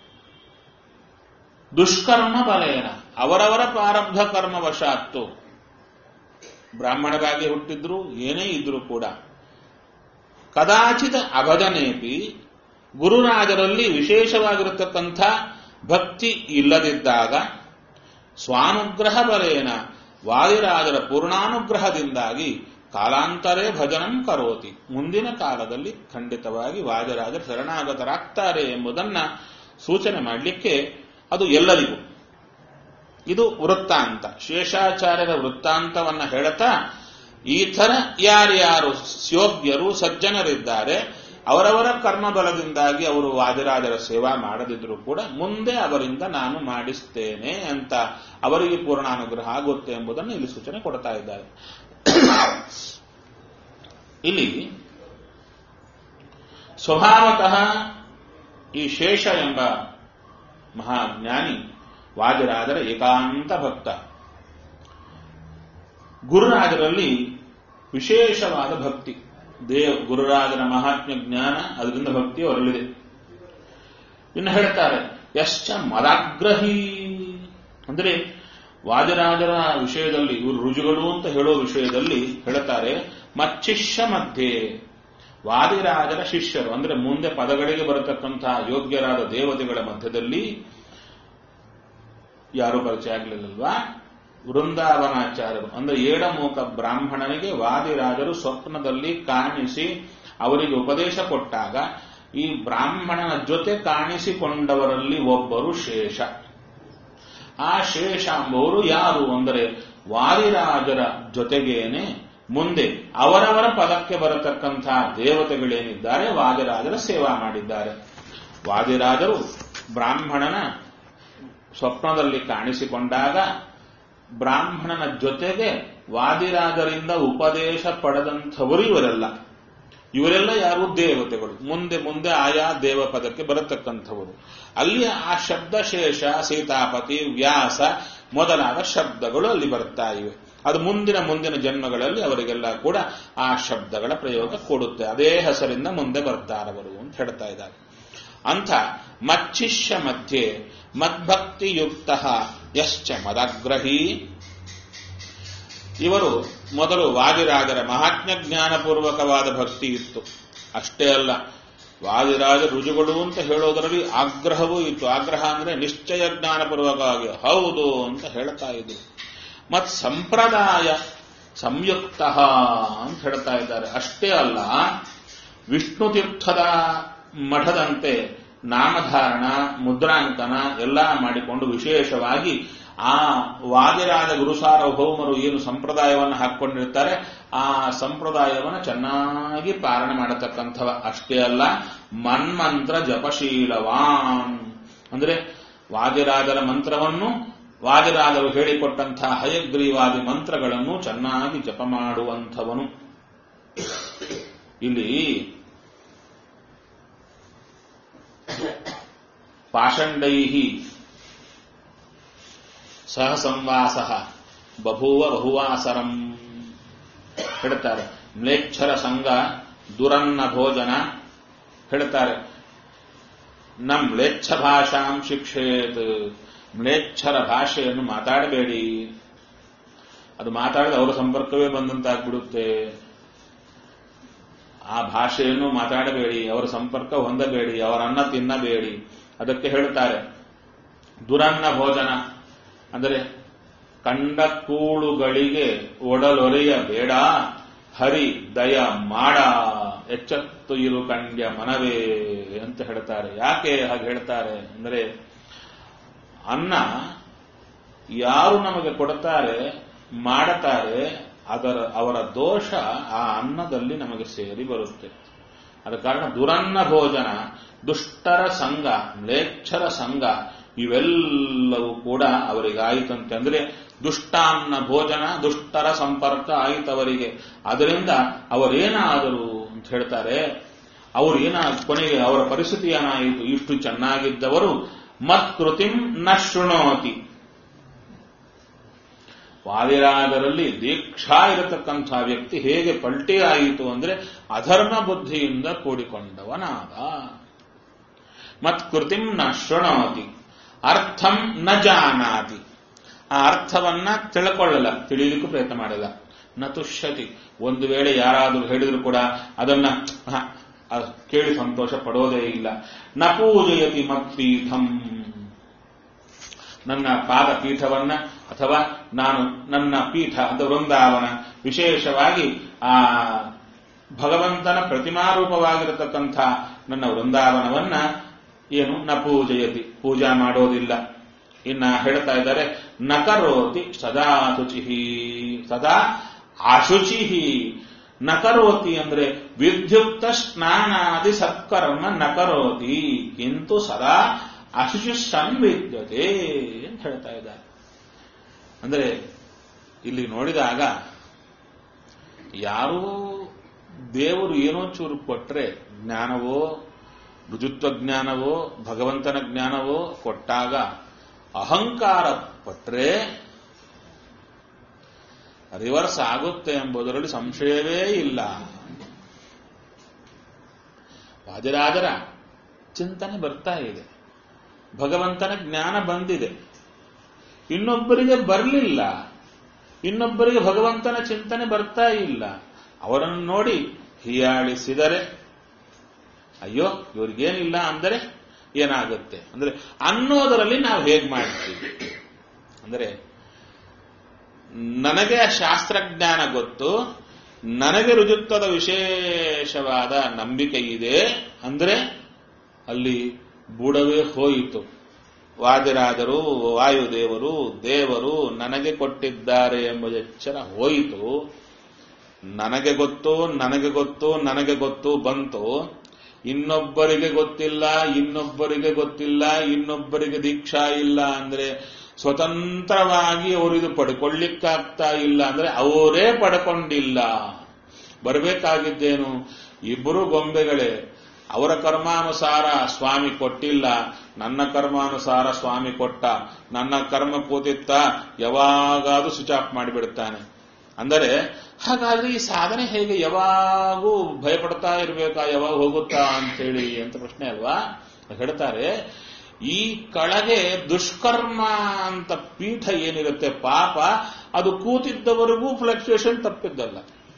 ದುಷ್ಕರ್ಮ ಬಲೆಯನ ಅವರವರ ಪ್ರಾರಬ್ಧ ಕರ್ಮ ವಶಾತ್ತು ಬ್ರಾಹ್ಮಣರಾಗಿ ಹುಟ್ಟಿದ್ರು ಏನೇ ಇದ್ರೂ ಕೂಡ ಕದಾಚಿತ ಅಭಜನೇಪಿ ಗುರುರಾಜರಲ್ಲಿ ವಿಶೇಷವಾಗಿರತಕ್ಕಂಥ ಭಕ್ತಿ ಇಲ್ಲದಿದ್ದಾಗ ಸ್ವಾನುಗ್ರಹ ಬಲೇನ ವಾದಿರಾಜರ ಪೂರ್ಣಾನುಗ್ರಹದಿಂದಾಗಿ ಕಾಲಾಂತರೇ ಭಜನಂ ಕರೋತಿ ಮುಂದಿನ ಕಾಲದಲ್ಲಿ ಖಂಡಿತವಾಗಿ ವಾಜರಾಜ ಶರಣಾಗತರಾಗ್ತಾರೆ ಎಂಬುದನ್ನ ಸೂಚನೆ ಮಾಡಲಿಕ್ಕೆ ಅದು ಎಲ್ಲರಿಗೂ ಇದು ವೃತ್ತಾಂತ ಶೇಷಾಚಾರ್ಯರ ವೃತ್ತಾಂತವನ್ನ ಹೇಳುತ್ತಾ ಈ ಥರ ಯಾರ್ಯಾರು ಯೋಗ್ಯರು ಸಜ್ಜನರಿದ್ದಾರೆ ಅವರವರ ಕರ್ಮ ಬಲದಿಂದಾಗಿ ಅವರು ವಾದಿರಾಜರ ಸೇವಾ ಮಾಡದಿದ್ರೂ ಕೂಡ ಮುಂದೆ ಅವರಿಂದ ನಾನು ಮಾಡಿಸ್ತೇನೆ ಅಂತ ಅವರಿಗೆ ಪೂರ್ಣಾನುಗ್ರಹ ಆಗುತ್ತೆ ಎಂಬುದನ್ನು ಇಲ್ಲಿ ಸೂಚನೆ ಕೊಡ್ತಾ ಇದ್ದಾರೆ ಇಲ್ಲಿ ಸ್ವಭಾವತಃ ಈ ಶೇಷ ಎಂಬ ಮಹಾಜ್ಞಾನಿ ವಾದಿರಾಜರ ಏಕಾಂತ ಭಕ್ತ ಗುರುರಾಜರಲ್ಲಿ ವಿಶೇಷವಾದ ಭಕ್ತಿ ದೇವ್ ಗುರುರಾಜನ ಮಹಾತ್ಮ್ಯ ಜ್ಞಾನ ಅದರಿಂದ ಭಕ್ತಿ ಅವರಲ್ಲಿದೆ ಇನ್ನು ಹೇಳ್ತಾರೆ ಯಶ್ಚ ಮದಾಗ್ರಹಿ ಅಂದ್ರೆ ವಾದಿರಾಜರ ವಿಷಯದಲ್ಲಿ ಇವರು ರುಜುಗಳು ಅಂತ ಹೇಳೋ ವಿಷಯದಲ್ಲಿ ಹೇಳ್ತಾರೆ ಮಚ್ಚಿಷ್ಯ ಮಧ್ಯೆ ವಾದಿರಾಜರ ಶಿಷ್ಯರು ಅಂದ್ರೆ ಮುಂದೆ ಪದಗಳಿಗೆ ಬರತಕ್ಕಂತಹ ಯೋಗ್ಯರಾದ ದೇವತೆಗಳ ಮಧ್ಯದಲ್ಲಿ ಯಾರು ಪರಿಚಯ ಆಗಲಿಲ್ಲಲ್ವಾ ವೃಂದಾವನಾಚಾರ್ಯರು ಅಂದ್ರೆ ಏಡಮೂಕ ಬ್ರಾಹ್ಮಣನಿಗೆ ವಾದಿರಾಜರು ಸ್ವಪ್ನದಲ್ಲಿ ಕಾಣಿಸಿ ಅವರಿಗೆ ಉಪದೇಶ ಕೊಟ್ಟಾಗ ಈ ಬ್ರಾಹ್ಮಣನ ಜೊತೆ ಕಾಣಿಸಿಕೊಂಡವರಲ್ಲಿ ಒಬ್ಬರು ಶೇಷ ಆ ಶೇಷ ಎಂಬುವರು ಯಾರು ಅಂದರೆ ವಾದಿರಾಜರ ಜೊತೆಗೇನೆ ಮುಂದೆ ಅವರವರ ಪದಕ್ಕೆ ಬರತಕ್ಕಂತಹ ದೇವತೆಗಳೇನಿದ್ದಾರೆ ವಾದಿರಾಜರ ಸೇವಾ ಮಾಡಿದ್ದಾರೆ ವಾದಿರಾಜರು ಬ್ರಾಹ್ಮಣನ ಸ್ವಪ್ನದಲ್ಲಿ ಕಾಣಿಸಿಕೊಂಡಾಗ ಬ್ರಾಹ್ಮಣನ ಜೊತೆಗೆ ವಾದಿರಾಜರಿಂದ ಉಪದೇಶ ಪಡೆದಂಥವರು ಇವರೆಲ್ಲ ಇವರೆಲ್ಲ ಯಾರು ದೇವತೆಗಳು ಮುಂದೆ ಮುಂದೆ ಆಯಾ ದೇವಪದಕ್ಕೆ ಬರತಕ್ಕಂಥವರು ಅಲ್ಲಿ ಆ ಶಬ್ದಶೇಷ ಸೀತಾಪತಿ ವ್ಯಾಸ ಮೊದಲಾದ ಶಬ್ದಗಳು ಅಲ್ಲಿ ಬರ್ತಾ ಇವೆ ಅದು ಮುಂದಿನ ಮುಂದಿನ ಜನ್ಮಗಳಲ್ಲಿ ಅವರಿಗೆಲ್ಲ ಕೂಡ ಆ ಶಬ್ದಗಳ ಪ್ರಯೋಗ ಕೊಡುತ್ತೆ ಅದೇ ಹೆಸರಿಂದ ಮುಂದೆ ಬರ್ತಾರವರು ಅಂತ ಹೇಳ್ತಾ ಇದ್ದಾರೆ ಅಂಥ ಮಚ್ಚಿಷ್ಯ ಮಧ್ಯೆ ಮದ್ಭಕ್ತಿಯುಕ್ತ ಯಶ್ಚ ಮದಗ್ರಹಿ ಇವರು ಮೊದಲು ವಾದಿರಾಜರ ಮಹಾತ್ಮ ಜ್ಞಾನಪೂರ್ವಕವಾದ ಭಕ್ತಿ ಇತ್ತು ಅಷ್ಟೇ ಅಲ್ಲ ವಾದಿರಾಜ ರುಜುಗಳು ಅಂತ ಹೇಳೋದರಲ್ಲಿ ಆಗ್ರಹವೂ ಇತ್ತು ಆಗ್ರಹ ಅಂದ್ರೆ ನಿಶ್ಚಯ ಜ್ಞಾನಪೂರ್ವಕವಾಗಿ ಹೌದು ಅಂತ ಹೇಳ್ತಾ ಇದ್ರು ಮತ್ ಸಂಪ್ರದಾಯ ಸಂಯುಕ್ತ ಅಂತ ಹೇಳ್ತಾ ಇದ್ದಾರೆ ಅಷ್ಟೇ ಅಲ್ಲ ವಿಷ್ಣು ತೀರ್ಥದ ಮಠದಂತೆ ನಾಮಧಾರಣ ಮುದ್ರಾಂಕನ ಎಲ್ಲ ಮಾಡಿಕೊಂಡು ವಿಶೇಷವಾಗಿ ಆ ವಾದಿರಾದ ಗುರುಸಾರ್ವಭೌಮರು ಏನು ಸಂಪ್ರದಾಯವನ್ನು ಹಾಕೊಂಡಿರ್ತಾರೆ ಆ ಸಂಪ್ರದಾಯವನ್ನು ಚೆನ್ನಾಗಿ ಪಾಲನೆ ಮಾಡತಕ್ಕಂಥವ ಅಷ್ಟೇ ಅಲ್ಲ ಮನ್ಮಂತ್ರ ಜಪಶೀಲವಾನ್ ಅಂದ್ರೆ ವಾದಿರಾಜರ ಮಂತ್ರವನ್ನು ವಾದಿರಾಜರು ಹೇಳಿಕೊಟ್ಟಂತಹ ಹಯಗ್ರೀವಾದಿ ಮಂತ್ರಗಳನ್ನು ಚೆನ್ನಾಗಿ ಜಪ ಮಾಡುವಂಥವನು ಇಲ್ಲಿ ಪಾಷಂಡೈ ಸಹ ಸಂವಾಸ ಬಭೂವ ಬಹುವಾಸರಂ ಹೇಳ್ತಾರೆ ಮ್ಲೇಚ್ಛರ ಸಂಘ ದುರನ್ನ ಭೋಜನ ಹೇಳ್ತಾರೆ ನಮ್ ಮ್ಲೇಚ್ಛ ಭಾಷಾಂ ಶಿಕ್ಷೇತ್ ಮ್ಲೇಚ್ಛರ ಭಾಷೆಯನ್ನು ಮಾತಾಡಬೇಡಿ ಅದು ಮಾತಾಡಿದ ಅವರ ಸಂಪರ್ಕವೇ ಬಂದಂತಾಗ್ಬಿಡುತ್ತೆ ಆ ಭಾಷೆಯನ್ನು ಮಾತಾಡಬೇಡಿ ಅವರ ಸಂಪರ್ಕ ಹೊಂದಬೇಡಿ ಅವರ ಅನ್ನ ತಿನ್ನಬೇಡಿ ಅದಕ್ಕೆ ಹೇಳ್ತಾರೆ ದುರನ್ನ ಭೋಜನ ಅಂದರೆ ಕಂಡ ಕೂಳುಗಳಿಗೆ ಒಡಲೊರೆಯ ಬೇಡ ಹರಿ ದಯ ಮಾಡ ಎಚ್ಚತ್ತು ಇರು ಕಂಡ್ಯ ಮನವೇ ಅಂತ ಹೇಳ್ತಾರೆ ಯಾಕೆ ಹಾಗೆ ಹೇಳ್ತಾರೆ ಅಂದರೆ ಅನ್ನ ಯಾರು ನಮಗೆ ಕೊಡ್ತಾರೆ ಮಾಡುತ್ತಾರೆ ಅದರ ಅವರ ದೋಷ ಆ ಅನ್ನದಲ್ಲಿ ನಮಗೆ ಸೇರಿ ಬರುತ್ತೆ ಅದ ಕಾರಣ ದುರನ್ನ ಭೋಜನ ದುಷ್ಟರ ಸಂಘ ಮ್ಲೇಚ್ಛರ ಸಂಘ ಇವೆಲ್ಲವೂ ಕೂಡ ಅವರಿಗಾಯಿತಂತೆ ಅಂದ್ರೆ ದುಷ್ಟಾನ್ನ ಭೋಜನ ದುಷ್ಟರ ಸಂಪರ್ಕ ಆಯಿತವರಿಗೆ ಅದರಿಂದ ಅವರೇನಾದರು ಅಂತ ಹೇಳ್ತಾರೆ ಅವರು ಏನ ಕೊನೆಗೆ ಅವರ ಪರಿಸ್ಥಿತಿ ಏನಾಯಿತು ಇಷ್ಟು ಚೆನ್ನಾಗಿದ್ದವರು ಮತ್ಕೃತಿಂ ನ ಶೃಣೋತಿ ವಾದಿರಾಜರಲ್ಲಿ ದೀಕ್ಷಾ ಇರತಕ್ಕಂಥ ವ್ಯಕ್ತಿ ಹೇಗೆ ಪಲ್ಟಿ ಆಯಿತು ಅಂದ್ರೆ ಅಧರ್ಮ ಬುದ್ಧಿಯಿಂದ ಕೂಡಿಕೊಂಡವನಾದ ಮತ್ಕೃತಿಂ ನ ಶೃಣೋತಿ ಅರ್ಥಂ ನ ಜಾನಾತಿ ಆ ಅರ್ಥವನ್ನ ತಿಳ್ಕೊಳ್ಳಲ್ಲ ತಿಳಿಯಲಿಕ್ಕೂ ಪ್ರಯತ್ನ ಮಾಡಲ್ಲ ನ ತುಷ್ಯತಿ ಒಂದು ವೇಳೆ ಯಾರಾದರೂ ಹೇಳಿದ್ರು ಕೂಡ ಅದನ್ನ ಹ, ಅದ್ ಕೇಳಿ ಸಂತೋಷ ಪಡೋದೇ ಇಲ್ಲ ನ ಪೂಜಯತಿ ಮತ್ಪೀಠಂ ನನ್ನ ಪಾದ ಪೀಠವನ್ನ ಅಥವಾ ನಾನು ನನ್ನ ಪೀಠ ಅಥವಾ ವೃಂದಾವನ ವಿಶೇಷವಾಗಿ ಆ ಭಗವಂತನ ಪ್ರತಿಮಾರೂಪವಾಗಿರತಕ್ಕಂಥ ನನ್ನ ವೃಂದಾವನವನ್ನ ಏನು ನ ಪೂಜಯತಿ ಪೂಜಾ ಮಾಡೋದಿಲ್ಲ ಇನ್ನ ಹೇಳ್ತಾ ಇದ್ದಾರೆ ನಕರೋತಿ ಸದಾ ಶುಚಿ ಸದಾ ಅಶುಚಿ ನಕರೋತಿ ಅಂದ್ರೆ ವಿದ್ಯುಕ್ತ ಸ್ನಾನಾದಿ ಸತ್ಕರ್ಮ ನಕರೋತಿ ಕಿಂತು ಸದಾ ಅಶುಚಿ ಸಂವಿದ್ಯತೆ ಅಂತ ಹೇಳ್ತಾ ಇದ್ದಾರೆ ಅಂದ್ರೆ ಇಲ್ಲಿ ನೋಡಿದಾಗ ಯಾರೋ ದೇವರು ಏನೋ ಚೂರು ಕೊಟ್ರೆ ಜ್ಞಾನವೋ ರುಜುತ್ವ ಜ್ಞಾನವೋ ಭಗವಂತನ ಜ್ಞಾನವೋ ಕೊಟ್ಟಾಗ ಅಹಂಕಾರ ಪಟ್ರೆ ರಿವರ್ಸ್ ಆಗುತ್ತೆ ಎಂಬುದರಲ್ಲಿ ಸಂಶಯವೇ ಇಲ್ಲ ವಾದಿರಾಜರ ಚಿಂತನೆ ಬರ್ತಾ ಇದೆ ಭಗವಂತನ ಜ್ಞಾನ ಬಂದಿದೆ ಇನ್ನೊಬ್ಬರಿಗೆ ಬರಲಿಲ್ಲ ಇನ್ನೊಬ್ಬರಿಗೆ ಭಗವಂತನ ಚಿಂತನೆ ಬರ್ತಾ ಇಲ್ಲ ಅವರನ್ನು ನೋಡಿ ಹೀಯಾಳಿಸಿದರೆ ಅಯ್ಯೋ ಇವ್ರಿಗೇನಿಲ್ಲ ಅಂದರೆ ಏನಾಗುತ್ತೆ ಅಂದ್ರೆ ಅನ್ನೋದರಲ್ಲಿ ನಾವು ಹೇಗೆ ಮಾಡ್ತೀವಿ ಅಂದರೆ ನನಗೆ ಶಾಸ್ತ್ರಜ್ಞಾನ ಗೊತ್ತು ನನಗೆ ರುಜುತ್ವದ ವಿಶೇಷವಾದ ನಂಬಿಕೆ ಇದೆ ಅಂದ್ರೆ ಅಲ್ಲಿ ಬುಡವೇ ಹೋಯಿತು ವಾದಿರಾಜರು ವಾಯುದೇವರು ದೇವರು ನನಗೆ ಕೊಟ್ಟಿದ್ದಾರೆ ಎಂಬ ಎಚ್ಚರ ಹೋಯಿತು ನನಗೆ ಗೊತ್ತು ನನಗೆ ಗೊತ್ತು ನನಗೆ ಗೊತ್ತು ಬಂತು ಇನ್ನೊಬ್ಬರಿಗೆ ಗೊತ್ತಿಲ್ಲ ಇನ್ನೊಬ್ಬರಿಗೆ ಗೊತ್ತಿಲ್ಲ ಇನ್ನೊಬ್ಬರಿಗೆ ದೀಕ್ಷಾ ಇಲ್ಲ ಅಂದ್ರೆ ಸ್ವತಂತ್ರವಾಗಿ ಅವರು ಇದು ಪಡ್ಕೊಳ್ಳಿಕ್ಕಾಗ್ತಾ ಇಲ್ಲ ಅಂದ್ರೆ ಅವರೇ ಪಡ್ಕೊಂಡಿಲ್ಲ ಬರಬೇಕಾಗಿದ್ದೇನು ಇಬ್ಬರು ಗೊಂಬೆಗಳೇ ಅವರ ಕರ್ಮಾನುಸಾರ ಸ್ವಾಮಿ ಕೊಟ್ಟಿಲ್ಲ ನನ್ನ ಕರ್ಮಾನುಸಾರ ಸ್ವಾಮಿ ಕೊಟ್ಟ ನನ್ನ ಕರ್ಮ ಕೂತಿತ್ತ ಯಾವಾಗಾದ್ರೂ ಸ್ವಿಚ್ ಆಫ್ ಮಾಡಿಬಿಡುತ್ತಾನೆ ಅಂದರೆ ಹಾಗಾದ್ರೆ ಈ ಸಾಧನೆ ಹೇಗೆ ಯಾವಾಗೂ ಭಯಪಡ್ತಾ ಇರ್ಬೇಕಾ ಯಾವಾಗ ಹೋಗುತ್ತಾ ಅಂತೇಳಿ ಅಂತ ಪ್ರಶ್ನೆ ಅಲ್ವಾ ಹೇಳ್ತಾರೆ ಈ ಕೆಳಗೆ ದುಷ್ಕರ್ಮ ಅಂತ ಪೀಠ ಏನಿರುತ್ತೆ ಪಾಪ ಅದು ಕೂತಿದ್ದವರೆಗೂ ಫ್ಲಕ್ಚುಯೇಷನ್ ತಪ್ಪಿದ್ದಲ್ಲ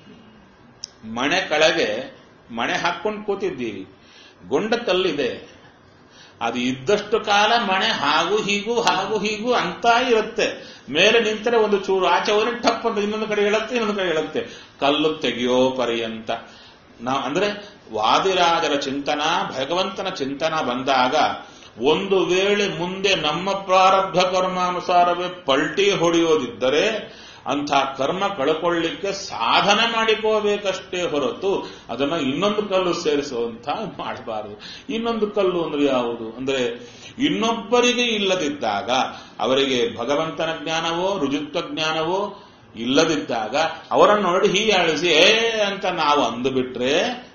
ಮಣೆ ಕೆಳಗೆ ಮಣೆ ಹಾಕೊಂಡು ಕೂತಿದ್ದೀವಿ ಗುಂಡ ಕಲ್ಲಿದೆ ಅದು ಇದ್ದಷ್ಟು ಕಾಲ ಮಣೆ ಹಾಗೂ ಹೀಗೂ ಹಾಗೂ ಹೀಗೂ ಅಂತ ಇರುತ್ತೆ ಮೇಲೆ ನಿಂತರೆ ಒಂದು ಚೂರು ಆಚೆ ಹೋದ್ರೆ ಟಪ್ ಅಂತ ಇನ್ನೊಂದು ಕಡೆ ಹೇಳುತ್ತೆ ಇನ್ನೊಂದು ಕಡೆ ಹೇಳುತ್ತೆ ಕಲ್ಲು ತೆಗೆಯೋ ಪರ್ಯಂತ ನಾ ಅಂದ್ರೆ ವಾದಿರಾಜರ ಚಿಂತನ ಭಗವಂತನ ಚಿಂತನ ಬಂದಾಗ ಒಂದು ವೇಳೆ ಮುಂದೆ ನಮ್ಮ ಪ್ರಾರಬ್ಧ ಕರ್ಮಾನುಸಾರವೇ ಪಲ್ಟಿ ಹೊಡೆಯೋದಿದ್ದರೆ ಅಂಥ ಕರ್ಮ ಕಳ್ಕೊಳ್ಳಿಕ್ಕೆ ಸಾಧನೆ ಮಾಡಿಕೋಬೇಕಷ್ಟೇ ಹೊರತು ಅದನ್ನ ಇನ್ನೊಂದು ಕಲ್ಲು ಸೇರಿಸುವಂತ ಮಾಡಬಾರದು ಇನ್ನೊಂದು ಕಲ್ಲು ಅಂದ್ರೆ ಯಾವುದು ಅಂದ್ರೆ ಇನ್ನೊಬ್ಬರಿಗೆ ಇಲ್ಲದಿದ್ದಾಗ ಅವರಿಗೆ ಭಗವಂತನ ಜ್ಞಾನವೋ ರುಜುತ್ವ ಜ್ಞಾನವೋ ಇಲ್ಲದಿದ್ದಾಗ ಅವರನ್ನು ನೋಡಿ ಹೀಯಾಳಿಸಿ ಏ ಅಂತ ನಾವು ಅಂದುಬಿಟ್ರೆ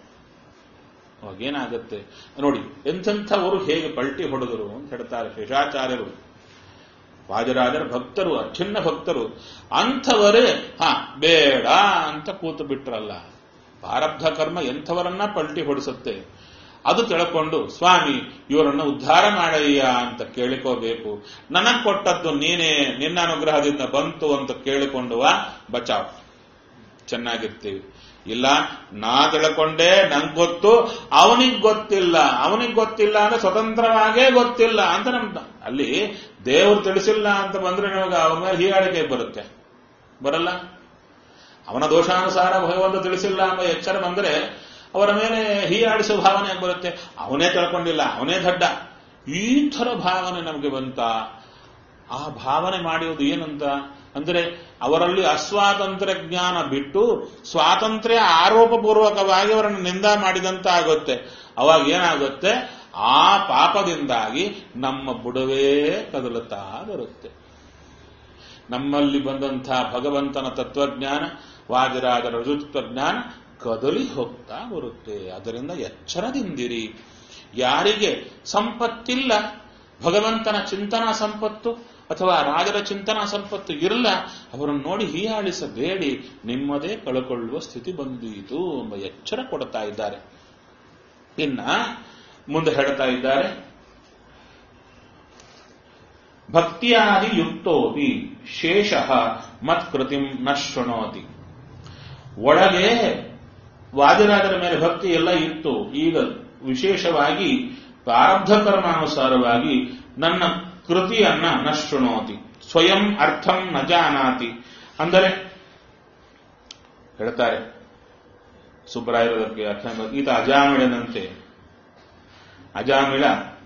ಅವಾಗೇನಾಗುತ್ತೆ ನೋಡಿ ಎಂಥೆಂಥವರು ಹೇಗೆ ಪಲ್ಟಿ ಹೊಡೆದರು ಅಂತ ಹೇಳ್ತಾರೆ ಶೇಷಾಚಾರ್ಯರು ವಾಜರಾಜರ ಭಕ್ತರು ಅಚ್ಛಿನ್ನ ಭಕ್ತರು ಅಂಥವರೇ ಹಾ ಬೇಡ ಅಂತ ಕೂತು ಬಿಟ್ರಲ್ಲ ಪ್ರಾರಬ್ಧ ಕರ್ಮ ಎಂಥವರನ್ನ ಪಲ್ಟಿ ಹೊಡಿಸುತ್ತೆ ಅದು ತಿಳ್ಕೊಂಡು ಸ್ವಾಮಿ ಇವರನ್ನು ಉದ್ಧಾರ ಮಾಡಯ್ಯ ಅಂತ ಕೇಳಿಕೋಬೇಕು ನನಗ್ ಕೊಟ್ಟದ್ದು ನೀನೇ ನಿನ್ನ ಅನುಗ್ರಹದಿಂದ ಬಂತು ಅಂತ ಕೇಳಿಕೊಂಡುವ ಬಚಾವ್ ಚೆನ್ನಾಗಿರ್ತೀವಿ ಇಲ್ಲ ನಾ ತಿಳ್ಕೊಂಡೆ ನಂಗ್ ಗೊತ್ತು ಅವನಿಗೆ ಗೊತ್ತಿಲ್ಲ ಅವನಿಗೆ ಗೊತ್ತಿಲ್ಲ ಅಂದ್ರೆ ಸ್ವತಂತ್ರವಾಗೇ ಗೊತ್ತಿಲ್ಲ ಅಂತ ನಮ್ ಅಲ್ಲಿ ದೇವರು ತಿಳಿಸಿಲ್ಲ ಅಂತ ಬಂದ್ರೆ ನಮಗೆ ಅವನ ಮೇಲೆ ಹೀಯಾಳಿಕೆ ಬರುತ್ತೆ ಬರಲ್ಲ ಅವನ ದೋಷಾನುಸಾರ ಭಗವಂತ ತಿಳಿಸಿಲ್ಲ ಎಂಬ ಎಚ್ಚರ ಬಂದ್ರೆ ಅವರ ಮೇಲೆ ಹೀಯಾಡಿಸುವ ಭಾವನೆ ಬರುತ್ತೆ ಅವನೇ ತಿಳ್ಕೊಂಡಿಲ್ಲ ಅವನೇ ದಡ್ಡ ಈ ಥರ ಭಾವನೆ ನಮಗೆ ಬಂತ ಆ ಭಾವನೆ ಮಾಡುವುದು ಏನಂತ ಅಂದ್ರೆ ಅವರಲ್ಲಿ ಅಸ್ವಾತಂತ್ರ್ಯ ಜ್ಞಾನ ಬಿಟ್ಟು ಸ್ವಾತಂತ್ರ್ಯ ಆರೋಪಪೂರ್ವಕವಾಗಿ ಅವರನ್ನು ನಿಂದ ಮಾಡಿದಂತ ಆಗುತ್ತೆ ಅವಾಗ ಏನಾಗುತ್ತೆ ಆ ಪಾಪದಿಂದಾಗಿ ನಮ್ಮ ಬುಡವೇ ಕದಲುತ್ತಾ ಬರುತ್ತೆ ನಮ್ಮಲ್ಲಿ ಬಂದಂಥ ಭಗವಂತನ ತತ್ವಜ್ಞಾನ ವಾಜರಾಜ ರಜುತ್ವ ಜ್ಞಾನ ಕದಲಿ ಹೋಗ್ತಾ ಬರುತ್ತೆ ಅದರಿಂದ ಎಚ್ಚರದಿಂದಿರಿ ಯಾರಿಗೆ ಸಂಪತ್ತಿಲ್ಲ ಭಗವಂತನ ಚಿಂತನಾ ಸಂಪತ್ತು ಅಥವಾ ರಾಜರ ಚಿಂತನಾ ಸಂಪತ್ತು ಇರಲ್ಲ ಅವರನ್ನು ನೋಡಿ ಹೀಯಾಳಿಸಬೇಡಿ ನಿಮ್ಮದೇ ಕಳಕೊಳ್ಳುವ ಸ್ಥಿತಿ ಬಂದೀತು ಎಂಬ ಎಚ್ಚರ ಕೊಡ್ತಾ ಇದ್ದಾರೆ ಇನ್ನ ಮುಂದೆ ಹೇಳ್ತಾ ಇದ್ದಾರೆ ಭಕ್ತಿಯಾದಿ ಯುಕ್ತೋಪಿ ಶೇಷ ಮತ್ಕೃತಿಂ ನ ಶೃಣೋತಿ ಒಳಗೆ ವಾದಿರಾಜರ ಮೇಲೆ ಭಕ್ತಿ ಎಲ್ಲ ಇತ್ತು ಈಗ ವಿಶೇಷವಾಗಿ ಪ್ರಾರಬ್ಧ ಕರ್ಮಾನುಸಾರವಾಗಿ ನನ್ನ ಕೃತಿಯನ್ನ ನ ಶೃಣೋತಿ ಸ್ವಯಂ ಅರ್ಥಂ ನ ಜಾನಾತಿ ಅಂದರೆ ಹೇಳ್ತಾರೆ ಸುಬ್ರಾಯರದಕ್ಕೆ ಅರ್ಥ ಈತ ಅಜಾಮಿಳನಂತೆ ಅಜಾಮಿಳ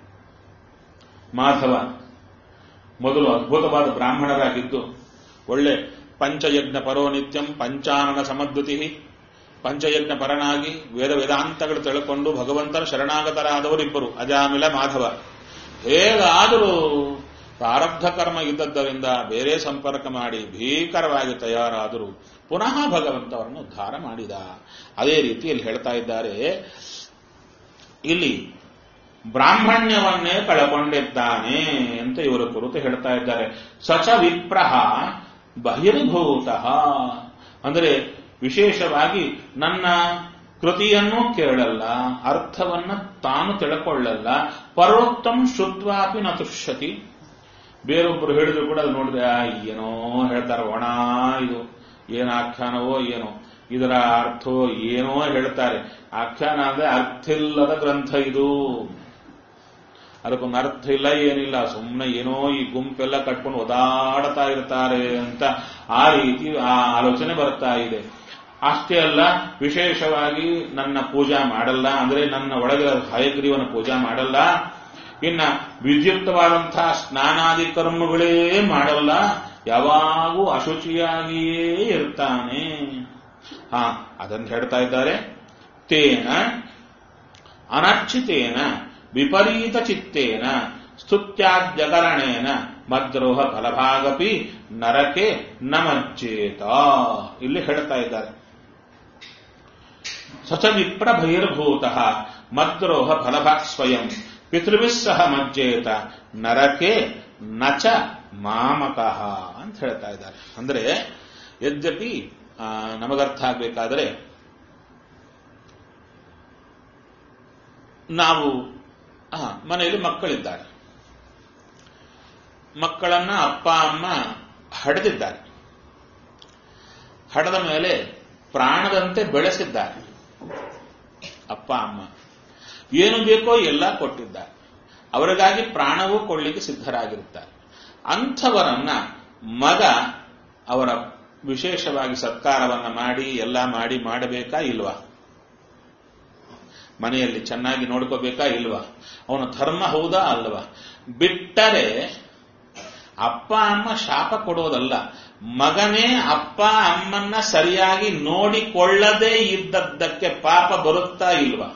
ಮಾಧವ ಮೊದಲು ಅದ್ಭುತವಾದ ಬ್ರಾಹ್ಮಣರಾಗಿದ್ದು ಒಳ್ಳೆ ಪಂಚಯಜ್ಞ ಪರೋ ನಿತ್ಯಂ ಪಂಚಾನನ ಸಮದ್ಯುತಿ ಪಂಚಯಜ್ಞ ಪರನಾಗಿ ವೇದ ವೇದಾಂತಗಳು ತಿಳ್ಕೊಂಡು ಭಗವಂತನ ಶರಣಾಗತರಾದವರಿಬ್ಬರು ಅಜಾಮಿಲ ಮಾಧವ ಹೇಗಾದರೂ ಪ್ರಾರಬ್ಧ ಕರ್ಮ ಇದ್ದದ್ದರಿಂದ ಬೇರೆ ಸಂಪರ್ಕ ಮಾಡಿ ಭೀಕರವಾಗಿ ತಯಾರಾದರೂ ಪುನಃ ಭಗವಂತ ಅವರನ್ನು ಉದ್ಧಾರ ಮಾಡಿದ ಅದೇ ರೀತಿಯಲ್ಲಿ ಹೇಳ್ತಾ ಇದ್ದಾರೆ ಇಲ್ಲಿ ಬ್ರಾಹ್ಮಣ್ಯವನ್ನೇ ಕಳಕೊಂಡಿದ್ದಾನೆ ಅಂತ ಇವರ ಕುರಿತು ಹೇಳ್ತಾ ಇದ್ದಾರೆ ಸಚ ವಿಪ್ರಹ ಬಹಿರ್ಭೂತ ಅಂದರೆ ವಿಶೇಷವಾಗಿ ನನ್ನ ಕೃತಿಯನ್ನು ಕೇಳಲ್ಲ ಅರ್ಥವನ್ನ ತಾನು ತಿಳ್ಕೊಳ್ಳಲ್ಲ ಪರೋಕ್ತಂ ಶುದ್ವಾಪಿ ನ ತುಷ್ಯತಿ ಬೇರೊಬ್ಬರು ಹೇಳಿದ್ರು ಕೂಡ ಅದು ನೋಡಿದ್ರೆ ಆ, ಏನೋ ಹೇಳ್ತಾರೆ ಒಣ ಇದು ಏನು ಆಖ್ಯಾನವೋ ಏನೋ ಇದರ ಅರ್ಥವೋ ಏನೋ ಹೇಳ್ತಾರೆ ಆಖ್ಯಾನ ಅಂದ್ರೆ ಅರ್ಥಿಲ್ಲದ ಗ್ರಂಥ ಇದು ಅದಕ್ಕೊಂದು ಅರ್ಥ ಇಲ್ಲ ಏನಿಲ್ಲ ಸುಮ್ಮನೆ ಏನೋ ಈ ಗುಂಪೆಲ್ಲ ಕಟ್ಕೊಂಡು ಒದಾಡ್ತಾ ಇರ್ತಾರೆ ಅಂತ ಆ ರೀತಿ ಆ ಆಲೋಚನೆ ಬರ್ತಾ ಇದೆ ಅಷ್ಟೇ ಅಲ್ಲ ವಿಶೇಷವಾಗಿ ನನ್ನ ಪೂಜಾ ಮಾಡಲ್ಲ ಅಂದ್ರೆ ನನ್ನ ಒಳಗೆ ಹಯಗ್ರೀವನ ಪೂಜಾ ಮಾಡಲ್ಲ ಇನ್ನ ವಿದ್ಯುಕ್ತವಾದಂತಹ ಸ್ನಾನಾದಿ ಕರ್ಮಗಳೇ ಮಾಡಲ್ಲ ಯಾವಾಗೂ ಅಶುಚಿಯಾಗಿಯೇ ಇರ್ತಾನೆ ಹಾ ಅದನ್ನು ಹೇಳ್ತಾ ಇದ್ದಾರೆ ತೇನ ಅನರ್ಚಿತೇನ ವಿಪರೀತ ಚಿತ್ತೇನ ಸ್ತುತ್ಯಾದ್ಯಕರಣೇನ ಮದ್ರೋಹ ಫಲಭಾಗಪಿ ನರಕೆ ನಮಜ್ಜೇತ ಇಲ್ಲಿ ಹೇಳ್ತಾ ಇದ್ದಾರೆ ಸಚ ವಿಪ್ರ ಬಹಿರ್ಭೂತ ಮದ್ರೋಹ ಫಲಭಾಗ್ ಸ್ವಯಂ ಪಿತೃಭಿಸ್ ಸಹ ಮಜ್ಜೇತ ನರಕೆ ನಚ ಮಾಮಕಃ ಅಂತ ಹೇಳ್ತಾ ಇದ್ದಾರೆ ಅಂದ್ರೆ ಯದ್ಯಪಿ ಆ, ನಮಗರ್ಥ ಆಗ್ಬೇಕಾದ್ರೆ ನಾವು ಆ, ಮನೆಯಲ್ಲಿ ಮಕ್ಕಳಿದ್ದಾರೆ ಮಕ್ಕಳನ್ನ ಅಪ್ಪ ಅಮ್ಮ ಹಡೆದಿದ್ದಾರೆ ಹಡೆದ ಮೇಲೆ ಪ್ರಾಣದಂತೆ ಬೆಳೆಸಿದ್ದಾರೆ ಅಪ್ಪ ಅಮ್ಮ ಏನು ಬೇಕೋ ಎಲ್ಲ ಕೊಟ್ಟಿದ್ದಾರೆ ಅವರಿಗಾಗಿ ಪ್ರಾಣವೂ ಕೊಳ್ಳಿಕ್ಕೆ ಸಿದ್ಧರಾಗಿರುತ್ತಾರೆ ಅಂಥವರನ್ನ ಮಗ ಅವರ ವಿಶೇಷವಾಗಿ ಸತ್ಕಾರವನ್ನ ಮಾಡಿ ಎಲ್ಲ ಮಾಡಿ ಮಾಡಬೇಕಾ ಇಲ್ವಾ ಮನೆಯಲ್ಲಿ ಚೆನ್ನಾಗಿ ನೋಡ್ಕೋಬೇಕಾ ಇಲ್ವಾ ಅವನ ಧರ್ಮ ಹೌದಾ ಅಲ್ವಾ ಬಿಟ್ಟರೆ ಅಪ್ಪ ಅಮ್ಮ ಶಾಪ ಕೊಡೋದಲ್ಲ ಮಗನೇ ಅಪ್ಪ ಅಮ್ಮನ್ನ ಸರಿಯಾಗಿ ನೋಡಿಕೊಳ್ಳದೇ ಇದ್ದದ್ದಕ್ಕೆ ಪಾಪ ಬರುತ್ತಾ ಇಲ್ವಾ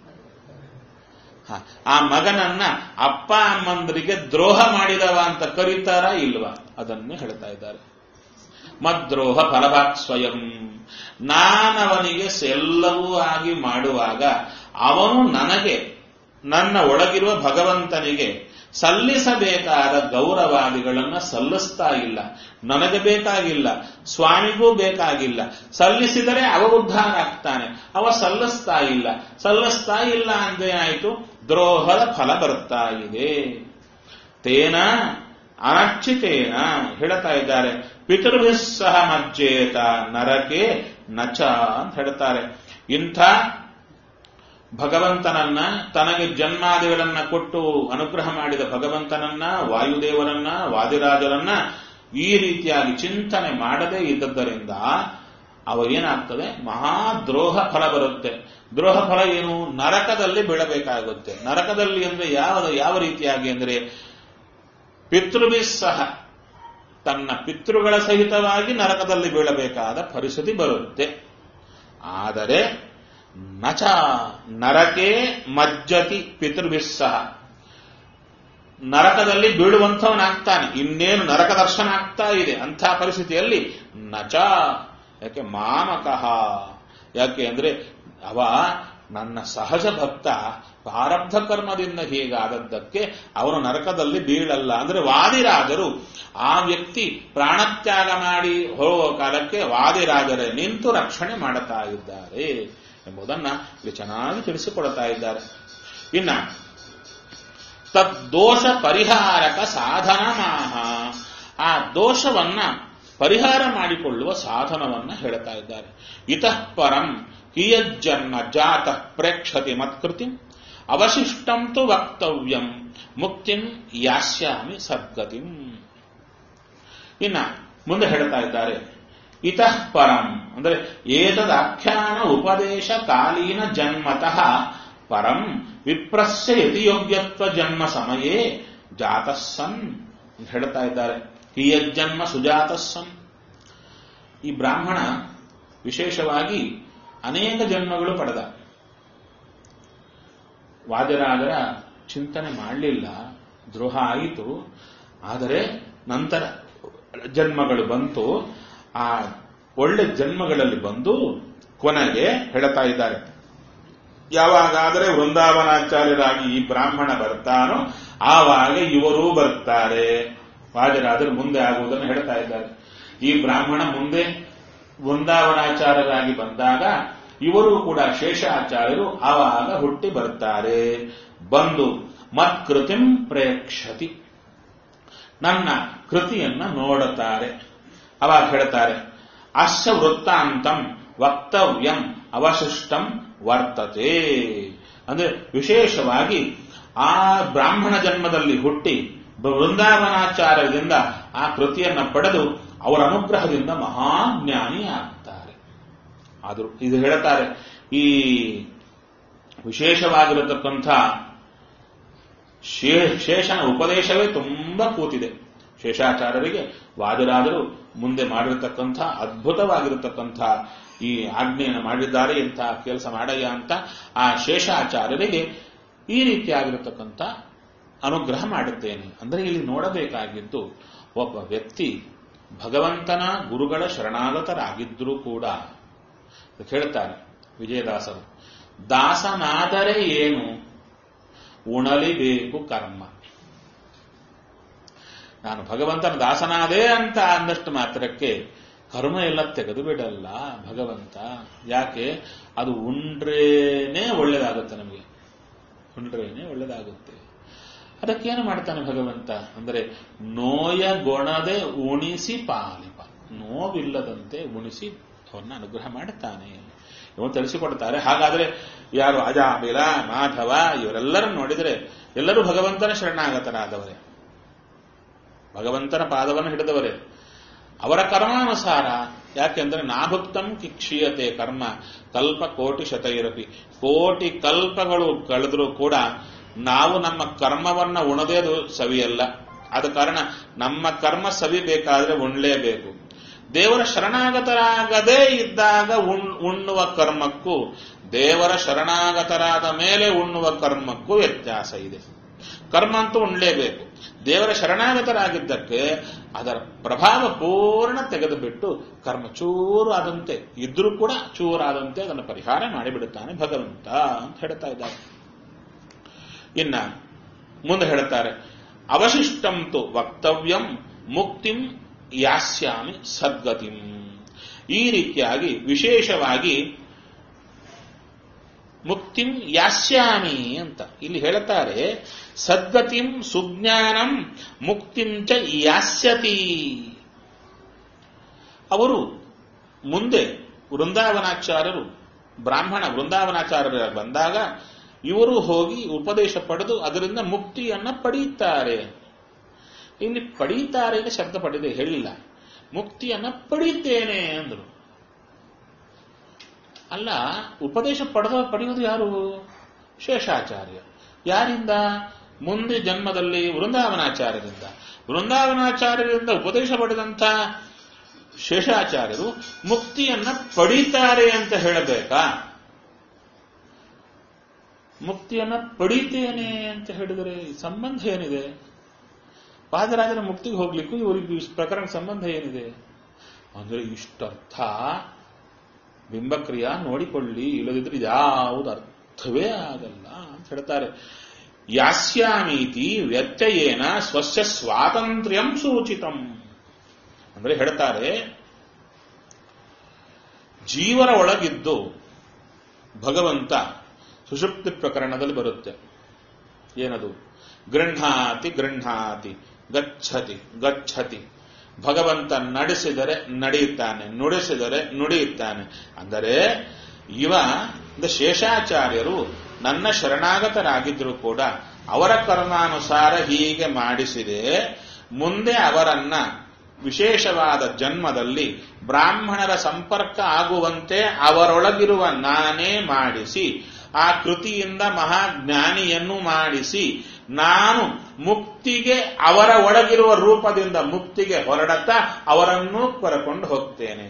ಹ, ಆ ಮಗನನ್ನ ಅಪ್ಪ ಅಮ್ಮಂದರಿಗೆ ದ್ರೋಹ ಮಾಡಿದವ ಅಂತ ಕರೀತಾರ ಇಲ್ವಾ ಅದನ್ನೇ ಹೇಳ್ತಾ ಇದ್ದಾರೆ ಮದ್ರೋಹ ಫಲಭಾಗ್ ಸ್ವಯಂ ನಾನವನಿಗೆ ಎಲ್ಲವೂ ಆಗಿ ಮಾಡುವಾಗ ಅವನು ನನಗೆ ನನ್ನ ಒಳಗಿರುವ ಭಗವಂತನಿಗೆ ಸಲ್ಲಿಸಬೇಕಾದ ಗೌರವಾದಿಗಳನ್ನ ಸಲ್ಲಿಸ್ತಾ ಇಲ್ಲ ನನಗೆ ಬೇಕಾಗಿಲ್ಲ ಸ್ವಾಮಿಗೂ ಬೇಕಾಗಿಲ್ಲ ಸಲ್ಲಿಸಿದರೆ ಅವ ಉದ್ಧಾರ ಆಗ್ತಾನೆ ಅವ ಸಲ್ಲಿಸ್ತಾ ಇಲ್ಲ ಸಲ್ಲಿಸ್ತಾ ಇಲ್ಲ ಅಂದೇನಾಯಿತು ದ್ರೋಹದ ಫಲ ಬರ್ತಾ ಇದೆ ತೇನ ಅನರ್ಚಿತೇನ ಹೇಳ್ತಾ ಇದ್ದಾರೆ ಪಿತೃಭಿಸ್ ಸಹ ಮಜ್ಜೇತ ನರಕೆ ನಚ ಅಂತ ಹೇಳ್ತಾರೆ ಇಂಥ ಭಗವಂತನನ್ನ ತನಗೆ ಜನ್ಮಾದಿಗಳನ್ನ ಕೊಟ್ಟು ಅನುಗ್ರಹ ಮಾಡಿದ ಭಗವಂತನನ್ನ ವಾಯುದೇವರನ್ನ ವಾದಿರಾಜರನ್ನ ಈ ರೀತಿಯಾಗಿ ಚಿಂತನೆ ಮಾಡದೇ ಇದ್ದದ್ದರಿಂದ ಅವ ಏನಾಗ್ತದೆ ಮಹಾ ದ್ರೋಹ ಫಲ ಬರುತ್ತೆ ದ್ರೋಹ ಫಲ ಏನು ನರಕದಲ್ಲಿ ಬೀಳಬೇಕಾಗುತ್ತೆ ನರಕದಲ್ಲಿ ಅಂದ್ರೆ ಯಾವ ಯಾವ ರೀತಿಯಾಗಿ ಅಂದ್ರೆ ಪಿತೃಭಿ ಸಹ ತನ್ನ ಪಿತೃಗಳ ಸಹಿತವಾಗಿ ನರಕದಲ್ಲಿ ಬೀಳಬೇಕಾದ ಪರಿಸ್ಥಿತಿ ಬರುತ್ತೆ ಆದರೆ ನಚ ನರಕೆ ಮಜ್ಜತಿ ಪಿತೃಭಿಸ್ ಸಹ ನರಕದಲ್ಲಿ ಬೀಳುವಂಥವನಾಗ್ತಾನೆ ಇನ್ನೇನು ನರಕ ದರ್ಶನ ಆಗ್ತಾ ಇದೆ ಅಂಥ ಪರಿಸ್ಥಿತಿಯಲ್ಲಿ ನಚ ಯಾಕೆ ಮಾಮಕಃ ಯಾಕೆ ಅಂದ್ರೆ ಅವ ನನ್ನ ಸಹಜ ಭಕ್ತ ಪ್ರಾರಬ್ಧ ಕರ್ಮದಿಂದ ಹೀಗಾದದ್ದಕ್ಕೆ ಅವನು ನರಕದಲ್ಲಿ ಬೀಳಲ್ಲ ಅಂದ್ರೆ ವಾದಿರಾಜರು ಆ ವ್ಯಕ್ತಿ ಪ್ರಾಣತ್ಯಾಗ ಮಾಡಿ ಹೋಗುವ ಕಾಲಕ್ಕೆ ವಾದಿರಾಜರೇ ನಿಂತು ರಕ್ಷಣೆ ಮಾಡುತ್ತಾ ಇದ್ದಾರೆ ಎಂಬುದನ್ನ ಇಲ್ಲಿ ಚೆನ್ನಾಗಿ ತಿಳಿಸಿಕೊಡ್ತಾ ಇದ್ದಾರೆ ಇನ್ನ ತದ್ದೋಷ ಪರಿಹಾರಕ ಸಾಧನ ಮಾಹ ಆ ದೋಷವನ್ನ ಪರಿಹಾರ ಮಾಡಿಕೊಳ್ಳುವ ಸಾಧನವನ್ನ ಹೇಳ್ತಾ ಇದ್ದಾರೆ ಇತಃ ಪರಂ ಕಿಯಜ್ಜನ್ಮ ಜಾತ ಪ್ರೇಕ್ಷತಿ ಮತ್ಕೃತಿ ಅವಶಿಷ್ಟಂ ತು ವಕ್ತವ್ಯಂ ಮುಕ್ತಿಂ ಯಾಸ್ಯಾಮಿ ಸದ್ಗತಿಂ ಇನ್ನ ಮುಂದೆ ಹೇಳ್ತಾ ಇದ್ದಾರೆ ಇತಃ ಪರಂ ಅಂದ್ರೆ ಏತದಾಖ್ಯಾನ ಉಪದೇಶ ಕಾಲೀನ ಜನ್ಮತಃ ಪರಂ ವಿಪ್ರಸ್ಯ ಯತಿಯೋಗ್ಯತ್ವ ಜನ್ಮ ಸಮಯೇ ಜಾತಸ್ಸನ್ ಅಂತ ಹೇಳ್ತಾ ಇದ್ದಾರೆ ಕಿಯಜ್ಜನ್ಮ ಸುಜಾತಸ್ಸನ್ ಈ ಬ್ರಾಹ್ಮಣ ವಿಶೇಷವಾಗಿ ಅನೇಕ ಜನ್ಮಗಳು ಪಡೆದ ವಾದರಾಜರ ಚಿಂತನೆ ಮಾಡಲಿಲ್ಲ ದ್ರೋಹ ಆಯಿತು ಆದರೆ ನಂತರ ಜನ್ಮಗಳು ಬಂತು ಆ ಒಳ್ಳೆ ಜನ್ಮಗಳಲ್ಲಿ ಬಂದು ಕೊನೆಗೆ ಹೇಳ್ತಾ ಇದ್ದಾರೆ ಯಾವಾಗಾದರೆ ವೃಂದಾವನಾಚಾರ್ಯರಾಗಿ ಈ ಬ್ರಾಹ್ಮಣ ಬರ್ತಾನೋ ಆವಾಗ ಇವರೂ ಬರ್ತಾರೆ ವಾಜರಾಜರು ಮುಂದೆ ಆಗುವುದನ್ನು ಹೇಳ್ತಾ ಇದ್ದಾರೆ ಈ ಬ್ರಾಹ್ಮಣ ಮುಂದೆ ವೃಂದಾವನಾಚಾರ್ಯರಾಗಿ ಬಂದಾಗ ಇವರು ಕೂಡ ಶೇಷಾಚಾರ್ಯರು ಆವಾಗ ಹುಟ್ಟಿ ಬರ್ತಾರೆ ಬಂದು ಮತ್ಕೃತಿಂ ಪ್ರೇಕ್ಷತಿ ನನ್ನ ಕೃತಿಯನ್ನ ನೋಡುತ್ತಾರೆ ಅವಾಗ ಹೇಳ್ತಾರೆ ಅಸ್ಯ ವೃತ್ತಾಂತಂ ವಕ್ತವ್ಯಂ ಅವಶಿಷ್ಟಂ ವರ್ತತೆ ಅಂದ್ರೆ ವಿಶೇಷವಾಗಿ ಆ ಬ್ರಾಹ್ಮಣ ಜನ್ಮದಲ್ಲಿ ಹುಟ್ಟಿ ವೃಂದಾವನಾಚಾರ್ಯದಿಂದ ಆ ಕೃತಿಯನ್ನ ಪಡೆದು ಅವರ ಅನುಗ್ರಹದಿಂದ ಮಹಾಜ್ಞಾನಿ ಆಗ್ತಾರೆ ಆದರೂ ಇದು ಹೇಳ್ತಾರೆ ಈ ವಿಶೇಷವಾಗಿರತಕ್ಕಂಥ ಶೇಷನ ಉಪದೇಶವೇ ತುಂಬಾ ಕೂತಿದೆ ಶೇಷಾಚಾರ್ಯರಿಗೆ ವಾದರಾದರು ಮುಂದೆ ಮಾಡಿರತಕ್ಕಂಥ ಅದ್ಭುತವಾಗಿರತಕ್ಕಂಥ ಈ ಆಜ್ಞೆಯನ್ನು ಮಾಡಿದ್ದಾರೆ ಇಂಥ ಕೆಲಸ ಮಾಡಯ್ಯ ಅಂತ ಆ ಶೇಷಾಚಾರ್ಯರಿಗೆ ಈ ರೀತಿಯಾಗಿರತಕ್ಕಂಥ ಅನುಗ್ರಹ ಮಾಡುತ್ತೇನೆ ಅಂದರೆ ಇಲ್ಲಿ ನೋಡಬೇಕಾಗಿದ್ದು ಒಬ್ಬ ವ್ಯಕ್ತಿ ಭಗವಂತನ ಗುರುಗಳ ಶರಣಾಗತರಾಗಿದ್ದರೂ ಕೂಡ ಹೇಳ್ತಾರೆ ವಿಜಯದಾಸರು ದಾಸನಾದರೆ ಏನು ಉಣಲಿಬೇಕು ಕರ್ಮ ನಾನು ಭಗವಂತನ ದಾಸನಾದೇ ಅಂತ ಅಂದಷ್ಟು ಮಾತ್ರಕ್ಕೆ ಕರ್ಮ ಎಲ್ಲ ತೆಗೆದು ಬಿಡಲ್ಲ ಭಗವಂತ ಯಾಕೆ ಅದು ಉಂಡ್ರೇನೆ ಒಳ್ಳೇದಾಗುತ್ತೆ ನಮಗೆ ಉಂಡ್ರೇನೆ ಒಳ್ಳೇದಾಗುತ್ತೆ ಅದಕ್ಕೇನು ಮಾಡ್ತಾನೆ ಭಗವಂತ ಅಂದರೆ ನೋಯಗೊಣದೆ ಉಣಿಸಿ ಪಾಲಿಪ ನೋವಿಲ್ಲದಂತೆ ಉಣಿಸಿ ಅವನ್ನ ಅನುಗ್ರಹ ಮಾಡುತ್ತಾನೆ ಇವನು ತಿಳಿಸಿಕೊಡ್ತಾರೆ ಹಾಗಾದ್ರೆ ಯಾರು ಅಜಾಬಿಲ ಮಾಧವ ಇವರೆಲ್ಲರನ್ನು ನೋಡಿದರೆ ಎಲ್ಲರೂ ಭಗವಂತನ ಶರಣಾಗತರಾದವರೇ ಭಗವಂತನ ಪಾದವನ್ನು ಹಿಡಿದವರೇ ಅವರ ಕರ್ಮಾನುಸಾರ ಯಾಕೆಂದ್ರೆ ನಾಭುಕ್ತಂ ಕಿಕ್ಷೀಯತೆ ಕರ್ಮ ಕಲ್ಪ ಕೋಟಿ ಶತೈರಪಿ ಕೋಟಿ ಕಲ್ಪಗಳು ಕಳೆದರೂ ಕೂಡ ನಾವು ನಮ್ಮ ಕರ್ಮವನ್ನ ಉಣದೇದು ಸವಿಯಲ್ಲ ಆದ ಕಾರಣ ನಮ್ಮ ಕರ್ಮ ಸವಿಬೇಕಾದ್ರೆ ಉಣ್ಲೇಬೇಕು ದೇವರ ಶರಣಾಗತರಾಗದೇ ಇದ್ದಾಗ ಉಣ್ ಉಣ್ಣುವ ಕರ್ಮಕ್ಕೂ ದೇವರ ಶರಣಾಗತರಾದ ಮೇಲೆ ಉಣ್ಣುವ ಕರ್ಮಕ್ಕೂ ವ್ಯತ್ಯಾಸ ಇದೆ ಕರ್ಮ ಅಂತೂ ಉಣ್ಲೇಬೇಕು ದೇವರ ಶರಣಾಗತರಾಗಿದ್ದಕ್ಕೆ ಅದರ ಪ್ರಭಾವ ಪೂರ್ಣ ತೆಗೆದುಬಿಟ್ಟು ಕರ್ಮ ಚೂರು ಆದಂತೆ ಇದ್ರೂ ಕೂಡ ಚೂರಾದಂತೆ ಅದನ್ನು ಪರಿಹಾರ ಮಾಡಿಬಿಡುತ್ತಾನೆ ಭಗವಂತ ಅಂತ ಹೇಳ್ತಾ ಇದ್ದಾರೆ ಇನ್ನ ಮುಂದೆ ಹೇಳ್ತಾರೆ ಅವಶಿಷ್ಟಂತು ವಕ್ತವ್ಯಂ ಮುಕ್ತಿಂ ಯಾಸ್ಯಾಮಿ ಸದ್ಗತಿಂ ಈ ರೀತಿಯಾಗಿ ವಿಶೇಷವಾಗಿ ಮುಕ್ತಿಂ ಯಾಸ್ಯಾಮಿ ಅಂತ ಇಲ್ಲಿ ಹೇಳುತ್ತಾರೆ ಸದ್ಗತಿಂ ಸುಜ್ಞಾನಂ ಮುಕ್ತಿಂಚ ಯಾಸ್ಯತಿ ಅವರು ಮುಂದೆ ವೃಂದಾವನಾಚಾರ್ಯರು ಬ್ರಾಹ್ಮಣ ವೃಂದಾವನಾಚಾರ್ಯರ ಬಂದಾಗ ಇವರು ಹೋಗಿ ಉಪದೇಶ ಪಡೆದು ಅದರಿಂದ ಮುಕ್ತಿಯನ್ನ ಪಡೆಯುತ್ತಾರೆ ಇಲ್ಲಿ ಪಡೀತಾರೆ ಅಂತ ಶಬ್ದ ಪಡೆದೆ ಹೇಳಿಲ್ಲ ಮುಕ್ತಿಯನ್ನ ಪಡೀತೇನೆ ಅಂದರು ಅಲ್ಲ ಉಪದೇಶ ಪಡೆದ ಪಡೆಯುವುದು ಯಾರು ಶೇಷಾಚಾರ್ಯ ಯಾರಿಂದ ಮುಂದೆ ಜನ್ಮದಲ್ಲಿ ವೃಂದಾವನಾಚಾರ್ಯರಿಂದ ವೃಂದಾವನಾಚಾರ್ಯರಿಂದ ಉಪದೇಶ ಪಡೆದಂತ ಶೇಷಾಚಾರ್ಯರು ಮುಕ್ತಿಯನ್ನ ಪಡೀತಾರೆ ಅಂತ ಹೇಳಬೇಕಾ ಮುಕ್ತಿಯನ್ನ ಪಡೀತೇನೆ ಅಂತ ಹೇಳಿದರೆ ಸಂಬಂಧ ಏನಿದೆ ಪಾದರಾಜನ ಮುಕ್ತಿಗೆ ಹೋಗ್ಲಿಕ್ಕೂ ಇವರಿಗೆ ಈ ಪ್ರಕರಣ ಸಂಬಂಧ ಏನಿದೆ ಅಂದ್ರೆ ಇಷ್ಟರ್ಥ ಬಿಂಬಕ್ರಿಯ ನೋಡಿಕೊಳ್ಳಿ ಇಲ್ಲದಿದ್ರೆ ಯಾವುದು ಅರ್ಥವೇ ಆಗಲ್ಲ ಅಂತ ಹೇಳ್ತಾರೆ ಯಾಸ್ಯಾಮೀತಿ ವ್ಯತ್ಯಯೇನ ಸ್ವಸ್ಯ ಸ್ವಾತಂತ್ರ್ಯಂ ಸೂಚಿತಂ ಅಂದ್ರೆ ಹೇಳ್ತಾರೆ ಜೀವರ ಒಳಗಿದ್ದು ಭಗವಂತ ಸುಷುಪ್ತಿ ಪ್ರಕರಣದಲ್ಲಿ ಬರುತ್ತೆ ಏನದು ಗೃಹಾತಿ ಗೃಹಾತಿ ಗಚ್ಚತಿ ಗಚ್ಚತಿ ಭಗವಂತ ನಡೆಸಿದರೆ ನಡೆಯುತ್ತಾನೆ ನುಡಿಸಿದರೆ ನುಡಿಯುತ್ತಾನೆ ಅಂದರೆ ಇವ ಶೇಷಾಚಾರ್ಯರು ನನ್ನ ಶರಣಾಗತರಾಗಿದ್ದರೂ ಕೂಡ ಅವರ ಕರ್ಮಾನುಸಾರ ಹೀಗೆ ಮಾಡಿಸಿದೆ ಮುಂದೆ ಅವರನ್ನ ವಿಶೇಷವಾದ ಜನ್ಮದಲ್ಲಿ ಬ್ರಾಹ್ಮಣರ ಸಂಪರ್ಕ ಆಗುವಂತೆ ಅವರೊಳಗಿರುವ ನಾನೇ ಮಾಡಿಸಿ ಆ ಕೃತಿಯಿಂದ ಮಹಾಜ್ಞಾನಿಯನ್ನು ಮಾಡಿಸಿ ನಾನು ಮುಕ್ತಿಗೆ ಅವರ ಒಳಗಿರುವ ರೂಪದಿಂದ ಮುಕ್ತಿಗೆ ಹೊರಡತಾ ಅವರನ್ನೂ ಕರಕೊಂಡು ಹೋಗ್ತೇನೆ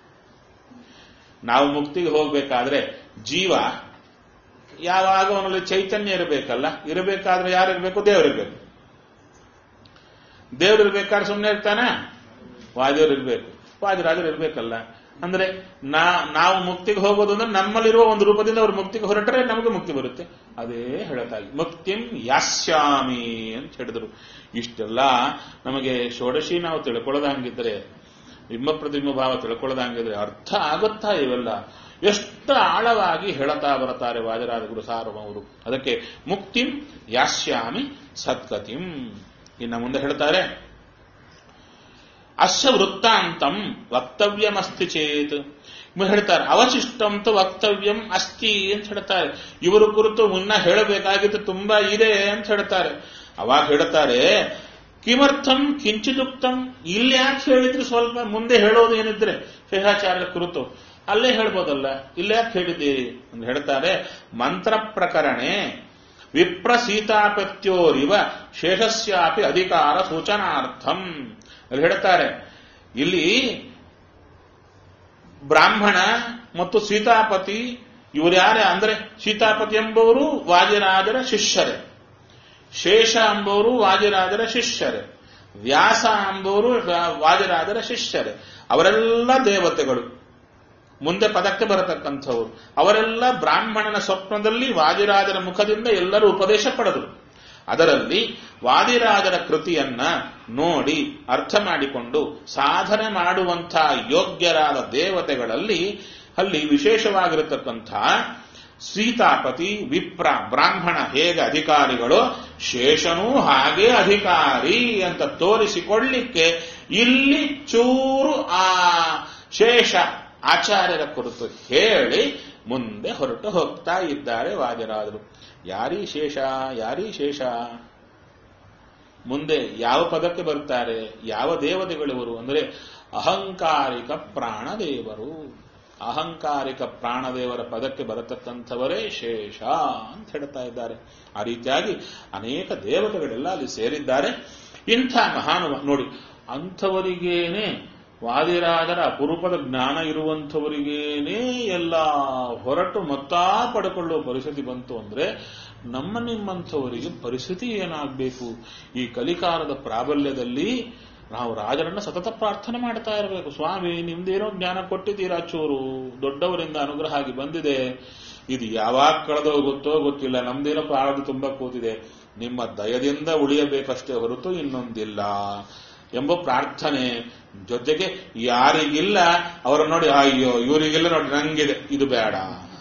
ನಾವು ಮುಕ್ತಿಗೆ ಹೋಗ್ಬೇಕಾದ್ರೆ ಜೀವ ಯಾವಾಗ ಅವನಲ್ಲಿ ಚೈತನ್ಯ ಇರಬೇಕಲ್ಲ ಇರಬೇಕಾದ್ರೆ ಯಾರಿರ್ಬೇಕು ದೇವರಿರ್ಬೇಕು ದೇವರಿರ್ಬೇಕಾದ್ರೆ ಸುಮ್ಮನೆ ಇರ್ತಾನೆ ವಾದಿಯವರು ಇರ್ಬೇಕು ವಾದಿರಾಜರು ಇರ್ಬೇಕಲ್ಲ ಅಂದ್ರೆ ನಾ ನಾವು ಮುಕ್ತಿಗೆ ಹೋಗೋದು ಅಂದ್ರೆ ನಮ್ಮಲ್ಲಿರುವ ಒಂದು ರೂಪದಿಂದ ಅವ್ರು ಮುಕ್ತಿಗೆ ಹೊರಟರೆ ನಮಗೆ ಮುಕ್ತಿ ಬರುತ್ತೆ ಅದೇ ಹೇಳತಾಗಿ ಮುಕ್ತಿಂ ಯಾಸ್ಯಾಮಿ ಅಂತ ಹೇಳಿದ್ರು ಇಷ್ಟೆಲ್ಲ ನಮಗೆ ಷೋಡಶಿ ನಾವು ತಿಳ್ಕೊಳ್ಳೋದಂಗಿದ್ರೆ ಬಿಂಬ ಪ್ರತಿಬಿಂಬ ಭಾವ ತಿಳ್ಕೊಳ್ಳೋದಂಗಿದ್ರೆ ಅರ್ಥ ಆಗುತ್ತಾ ಇವೆಲ್ಲ ಎಷ್ಟು ಆಳವಾಗಿ ಹೇಳತಾ ಬರುತ್ತಾರೆ ವಾಜರಾಜ ಗುರು ಸಾರ್ವಮವರು ಅದಕ್ಕೆ ಮುಕ್ತಿಂ ಯಾಸ್ಯಾಮಿ ಸತ್ಕತಿಂ ಇನ್ನು ಮುಂದೆ ಹೇಳ್ತಾರೆ ಅಸ್ಯ ವೃತ್ತಾಂತಂ ವಕ್ತವ್ಯಮಸ್ತಿ ಚೇತ್ ಹೇಳ್ತಾರೆ ಅವಶಿಷ್ಟಂತು ವಕ್ತವ್ಯಂ ಅಸ್ತಿ ಅಂತ ಹೇಳ್ತಾರೆ ಇವರು ಕುರಿತು ಮುನ್ನ ಹೇಳಬೇಕಾಗಿದ್ದು ತುಂಬಾ ಇದೆ ಅಂತ ಹೇಳ್ತಾರೆ ಅವಾಗ ಹೇಳ್ತಾರೆ ಕಿಮರ್ಥಂ ಕಿಂಚಿದುಕ್ತಂ ಇಲ್ಲಿ ಯಾಕೆ ಹೇಳಿದ್ರು ಸ್ವಲ್ಪ ಮುಂದೆ ಹೇಳೋದು ಏನಿದ್ರೆ ಶೇಷಾಚಾರ್ಯ ಕುರಿತು ಅಲ್ಲೇ ಹೇಳ್ಬೋದಲ್ಲ ಇಲ್ಲೇ ಯಾಕೆ ಹೇಳಿದ್ದೀರಿ ಅಂತ ಹೇಳ್ತಾರೆ ಮಂತ್ರ ಪ್ರಕರಣೆ ವಿಪ್ರ ಸೀತಾಪತ್ಯೋರಿವ ಶೇಷಸ್ಯಾಪಿ ಅಧಿಕಾರ ಸೂಚನಾರ್ಥಂ ಅಲ್ಲಿ ಹೇಳ್ತಾರೆ ಇಲ್ಲಿ ಬ್ರಾಹ್ಮಣ ಮತ್ತು ಸೀತಾಪತಿ ಇವರು ಯಾರೇ ಅಂದ್ರೆ ಸೀತಾಪತಿ ಎಂಬುವರು ವಾದಿರಾಜರ ಶಿಷ್ಯರೇ ಶೇಷ ಎಂಬುವರು ವಾದಿರಾಜರ ಶಿಷ್ಯರೇ ವ್ಯಾಸ ಎಂಬುವರು ವಾದಿರಾಜರ ಶಿಷ್ಯರೇ ಅವರೆಲ್ಲ ದೇವತೆಗಳು ಮುಂದೆ ಪದಕ್ಕೆ ಬರತಕ್ಕಂಥವ್ರು ಅವರೆಲ್ಲ ಬ್ರಾಹ್ಮಣನ ಸ್ವಪ್ನದಲ್ಲಿ ವಾದಿರಾಜರ ಮುಖದಿಂದ ಎಲ್ಲರೂ ಉಪದೇಶ ಪಡೆದರು ಅದರಲ್ಲಿ ವಾದಿರಾಜರ ಕೃತಿಯನ್ನ ನೋಡಿ ಅರ್ಥ ಮಾಡಿಕೊಂಡು ಸಾಧನೆ ಮಾಡುವಂತಹ ಯೋಗ್ಯರಾದ ದೇವತೆಗಳಲ್ಲಿ ಅಲ್ಲಿ ವಿಶೇಷವಾಗಿರತಕ್ಕಂಥ ಸೀತಾಪತಿ ವಿಪ್ರ ಬ್ರಾಹ್ಮಣ ಹೇಗೆ ಅಧಿಕಾರಿಗಳು ಶೇಷನೂ ಹಾಗೆ ಅಧಿಕಾರಿ ಅಂತ ತೋರಿಸಿಕೊಳ್ಳಿಕ್ಕೆ ಇಲ್ಲಿ ಚೂರು ಆ ಶೇಷ ಆಚಾರ್ಯರ ಕುರಿತು ಹೇಳಿ ಮುಂದೆ ಹೊರಟು ಹೋಗ್ತಾ ಇದ್ದಾರೆ ವಾದಿರಾಜರು ಯಾರೀ ಶೇಷ ಯಾರೀ ಶೇಷ ಮುಂದೆ ಯಾವ ಪದಕ್ಕೆ ಬರ್ತಾರೆ ಯಾವ ದೇವತೆಗಳಿವರು ಅಂದರೆ ಅಹಂಕಾರಿಕ ಪ್ರಾಣದೇವರು ಅಹಂಕಾರಿಕ ಪ್ರಾಣದೇವರ ಪದಕ್ಕೆ ಬರತಕ್ಕಂಥವರೇ ಶೇಷ ಅಂತ ಹೇಳ್ತಾ ಇದ್ದಾರೆ ಆ ರೀತಿಯಾಗಿ ಅನೇಕ ದೇವತೆಗಳೆಲ್ಲ ಅಲ್ಲಿ ಸೇರಿದ್ದಾರೆ ಇಂಥ ಮಹಾನುಭ ನೋಡಿ ಅಂಥವರಿಗೇನೆ ವಾದಿರಾಜರ ಅಪರೂಪದ ಜ್ಞಾನ ಇರುವಂಥವರಿಗೇನೇ ಎಲ್ಲ ಹೊರಟು ಮೊತ್ತಾ ಪಡ್ಕೊಳ್ಳುವ ಪರಿಸ್ಥಿತಿ ಬಂತು ಅಂದ್ರೆ ನಮ್ಮ ನಿಮ್ಮಂಥವರಿಗೆ ಪರಿಸ್ಥಿತಿ ಏನಾಗಬೇಕು ಈ ಕಲಿಕಾಲದ ಪ್ರಾಬಲ್ಯದಲ್ಲಿ ನಾವು ರಾಜರನ್ನ ಸತತ ಪ್ರಾರ್ಥನೆ ಮಾಡ್ತಾ ಇರಬೇಕು ಸ್ವಾಮಿ ನಿಮ್ದೇನೋ ಜ್ಞಾನ ಕೊಟ್ಟಿದ್ದೀರಾ ಚೂರು ದೊಡ್ಡವರಿಂದ ಅನುಗ್ರಹ ಆಗಿ ಬಂದಿದೆ ಇದು ಯಾವಾಗ ಕಳೆದೋ ಗೊತ್ತೋ ಗೊತ್ತಿಲ್ಲ ನಮ್ದೇನೋ ಪ್ರಾರಬ್ಧ ತುಂಬಾ ಕೂತಿದೆ ನಿಮ್ಮ ದಯದಿಂದ ಉಳಿಯಬೇಕಷ್ಟೇ ಹೊರತು ಇನ್ನೊಂದಿಲ್ಲ ಎಂಬ ಪ್ರಾರ್ಥನೆ ಜೊತೆಗೆ ಯಾರಿಗಿಲ್ಲ ಅವರ ನೋಡಿ ಅಯ್ಯೋ ಇವರಿಗೆಲ್ಲ ನೋಡಿ ನಂಗಿದೆ ಇದು ಬೇಡ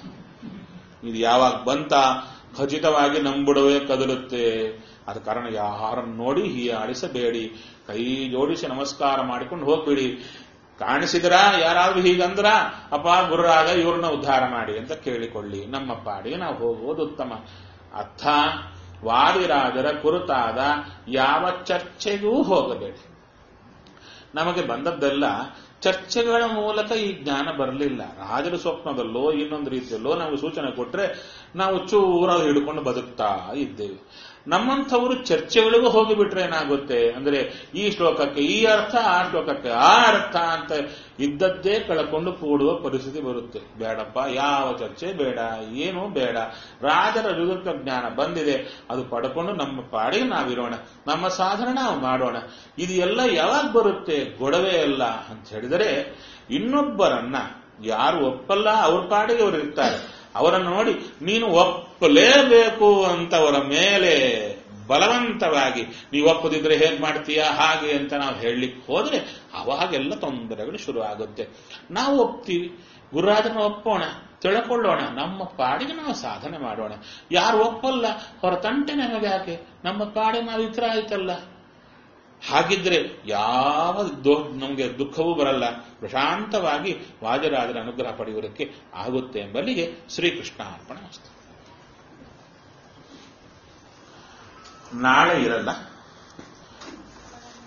ಇದು ಯಾವಾಗ ಬಂತ ಖಚಿತವಾಗಿ ನಂಬುಡವೇ ಕದಲುತ್ತೆ ಅದ ಕಾರಣ ಯಾರನ್ನು ನೋಡಿ ಹೀಯಾಡಿಸಬೇಡಿ ಕೈ ಜೋಡಿಸಿ ನಮಸ್ಕಾರ ಮಾಡಿಕೊಂಡು ಹೋಗ್ಬಿಡಿ ಕಾಣಿಸಿದ್ರ ಯಾರಾದ್ರೂ ಹೀಗಂದ್ರ ಅಪ್ಪ ಗುರುರಾಗ ಇವ್ರನ್ನ ಉದ್ಧಾರ ಮಾಡಿ ಅಂತ ಕೇಳಿಕೊಳ್ಳಿ ನಮ್ಮ ಪಾಡಿಗೆ ನಾವು ಹೋಗುವುದು ಉತ್ತಮ ಅರ್ಥ ವಾದಿರಾಜರ ಕುರಿತಾದ ಯಾವ ಚರ್ಚೆಗೂ ಹೋಗಬೇಡಿ ನಮಗೆ ಬಂದದ್ದೆಲ್ಲ ಚರ್ಚೆಗಳ ಮೂಲಕ ಈ ಜ್ಞಾನ ಬರಲಿಲ್ಲ ರಾಜರ ಸ್ವಪ್ನದಲ್ಲೋ ಇನ್ನೊಂದು ರೀತಿಯಲ್ಲೋ ನಮಗೆ ಸೂಚನೆ ಕೊಟ್ರೆ ನಾವು ಚೂರ ಹಿಡ್ಕೊಂಡು ಬದುಕ್ತಾ ಇದ್ದೇವೆ ನಮ್ಮಂಥವರು ಚರ್ಚೆಗಳಿಗೂ ಹೋಗಿಬಿಟ್ರೆ ಏನಾಗುತ್ತೆ ಅಂದ್ರೆ ಈ ಶ್ಲೋಕಕ್ಕೆ ಈ ಅರ್ಥ ಆ ಶ್ಲೋಕಕ್ಕೆ ಆ ಅರ್ಥ ಅಂತ ಇದ್ದದ್ದೇ ಕಳ್ಕೊಂಡು ಕೂಡುವ ಪರಿಸ್ಥಿತಿ ಬರುತ್ತೆ ಬೇಡಪ್ಪ ಯಾವ ಚರ್ಚೆ ಬೇಡ ಏನೂ ಬೇಡ ರಾಜರ ವಿರುದ್ಧ ಜ್ಞಾನ ಬಂದಿದೆ ಅದು ಪಡ್ಕೊಂಡು ನಮ್ಮ ಪಾಡಿಗೆ ನಾವಿರೋಣ ನಮ್ಮ ಸಾಧನೆ ನಾವು ಮಾಡೋಣ ಇದು ಎಲ್ಲ ಯಾವಾಗ ಬರುತ್ತೆ ಗೊಡವೆ ಅಲ್ಲ ಅಂತ ಹೇಳಿದರೆ ಇನ್ನೊಬ್ಬರನ್ನ ಯಾರು ಒಪ್ಪಲ್ಲ ಅವ್ರ ಪಾಡಿಗೆ ಅವರು ಇರ್ತಾರೆ ಅವರನ್ನು ನೋಡಿ ನೀನು ಒಪ್ಪಲೇಬೇಕು ಅಂತ ಅವರ ಮೇಲೆ ಬಲವಂತವಾಗಿ ನೀವು ಒಪ್ಪದಿದ್ರೆ ಹೇಗೆ ಮಾಡ್ತೀಯಾ ಹಾಗೆ ಅಂತ ನಾವು ಹೇಳಲಿಕ್ಕೆ ಹೋದ್ರೆ ಅವಾಗೆಲ್ಲ ತೊಂದರೆಗಳು ಶುರು ಆಗುತ್ತೆ ನಾವು ಒಪ್ತೀವಿ ಗುರುರಾಜನ ಒಪ್ಪೋಣ ತಿಳ್ಕೊಳ್ಳೋಣ ನಮ್ಮ ಪಾಡಿಗೆ ನಾವು ಸಾಧನೆ ಮಾಡೋಣ ಯಾರು ಒಪ್ಪಲ್ಲ ಹೊರ ತಂಟೆ ನಮಗೆ ಯಾಕೆ ನಮ್ಮ ಪಾಡಿಗೆ ನಾವು ಇತರ ಆಯ್ತಲ್ಲ ಹಾಗಿದ್ರೆ ಯಾವ ನಮಗೆ ದುಃಖವೂ ಬರಲ್ಲ ಪ್ರಶಾಂತವಾಗಿ ವಾಜರಾಜರ ಅನುಗ್ರಹ ಪಡೆಯುವುದಕ್ಕೆ ಆಗುತ್ತೆ ಎಂಬಲ್ಲಿಗೆ ಶ್ರೀಕೃಷ್ಣ ಅರ್ಪಣ ನಾಳೆ ಇರಲ್ಲ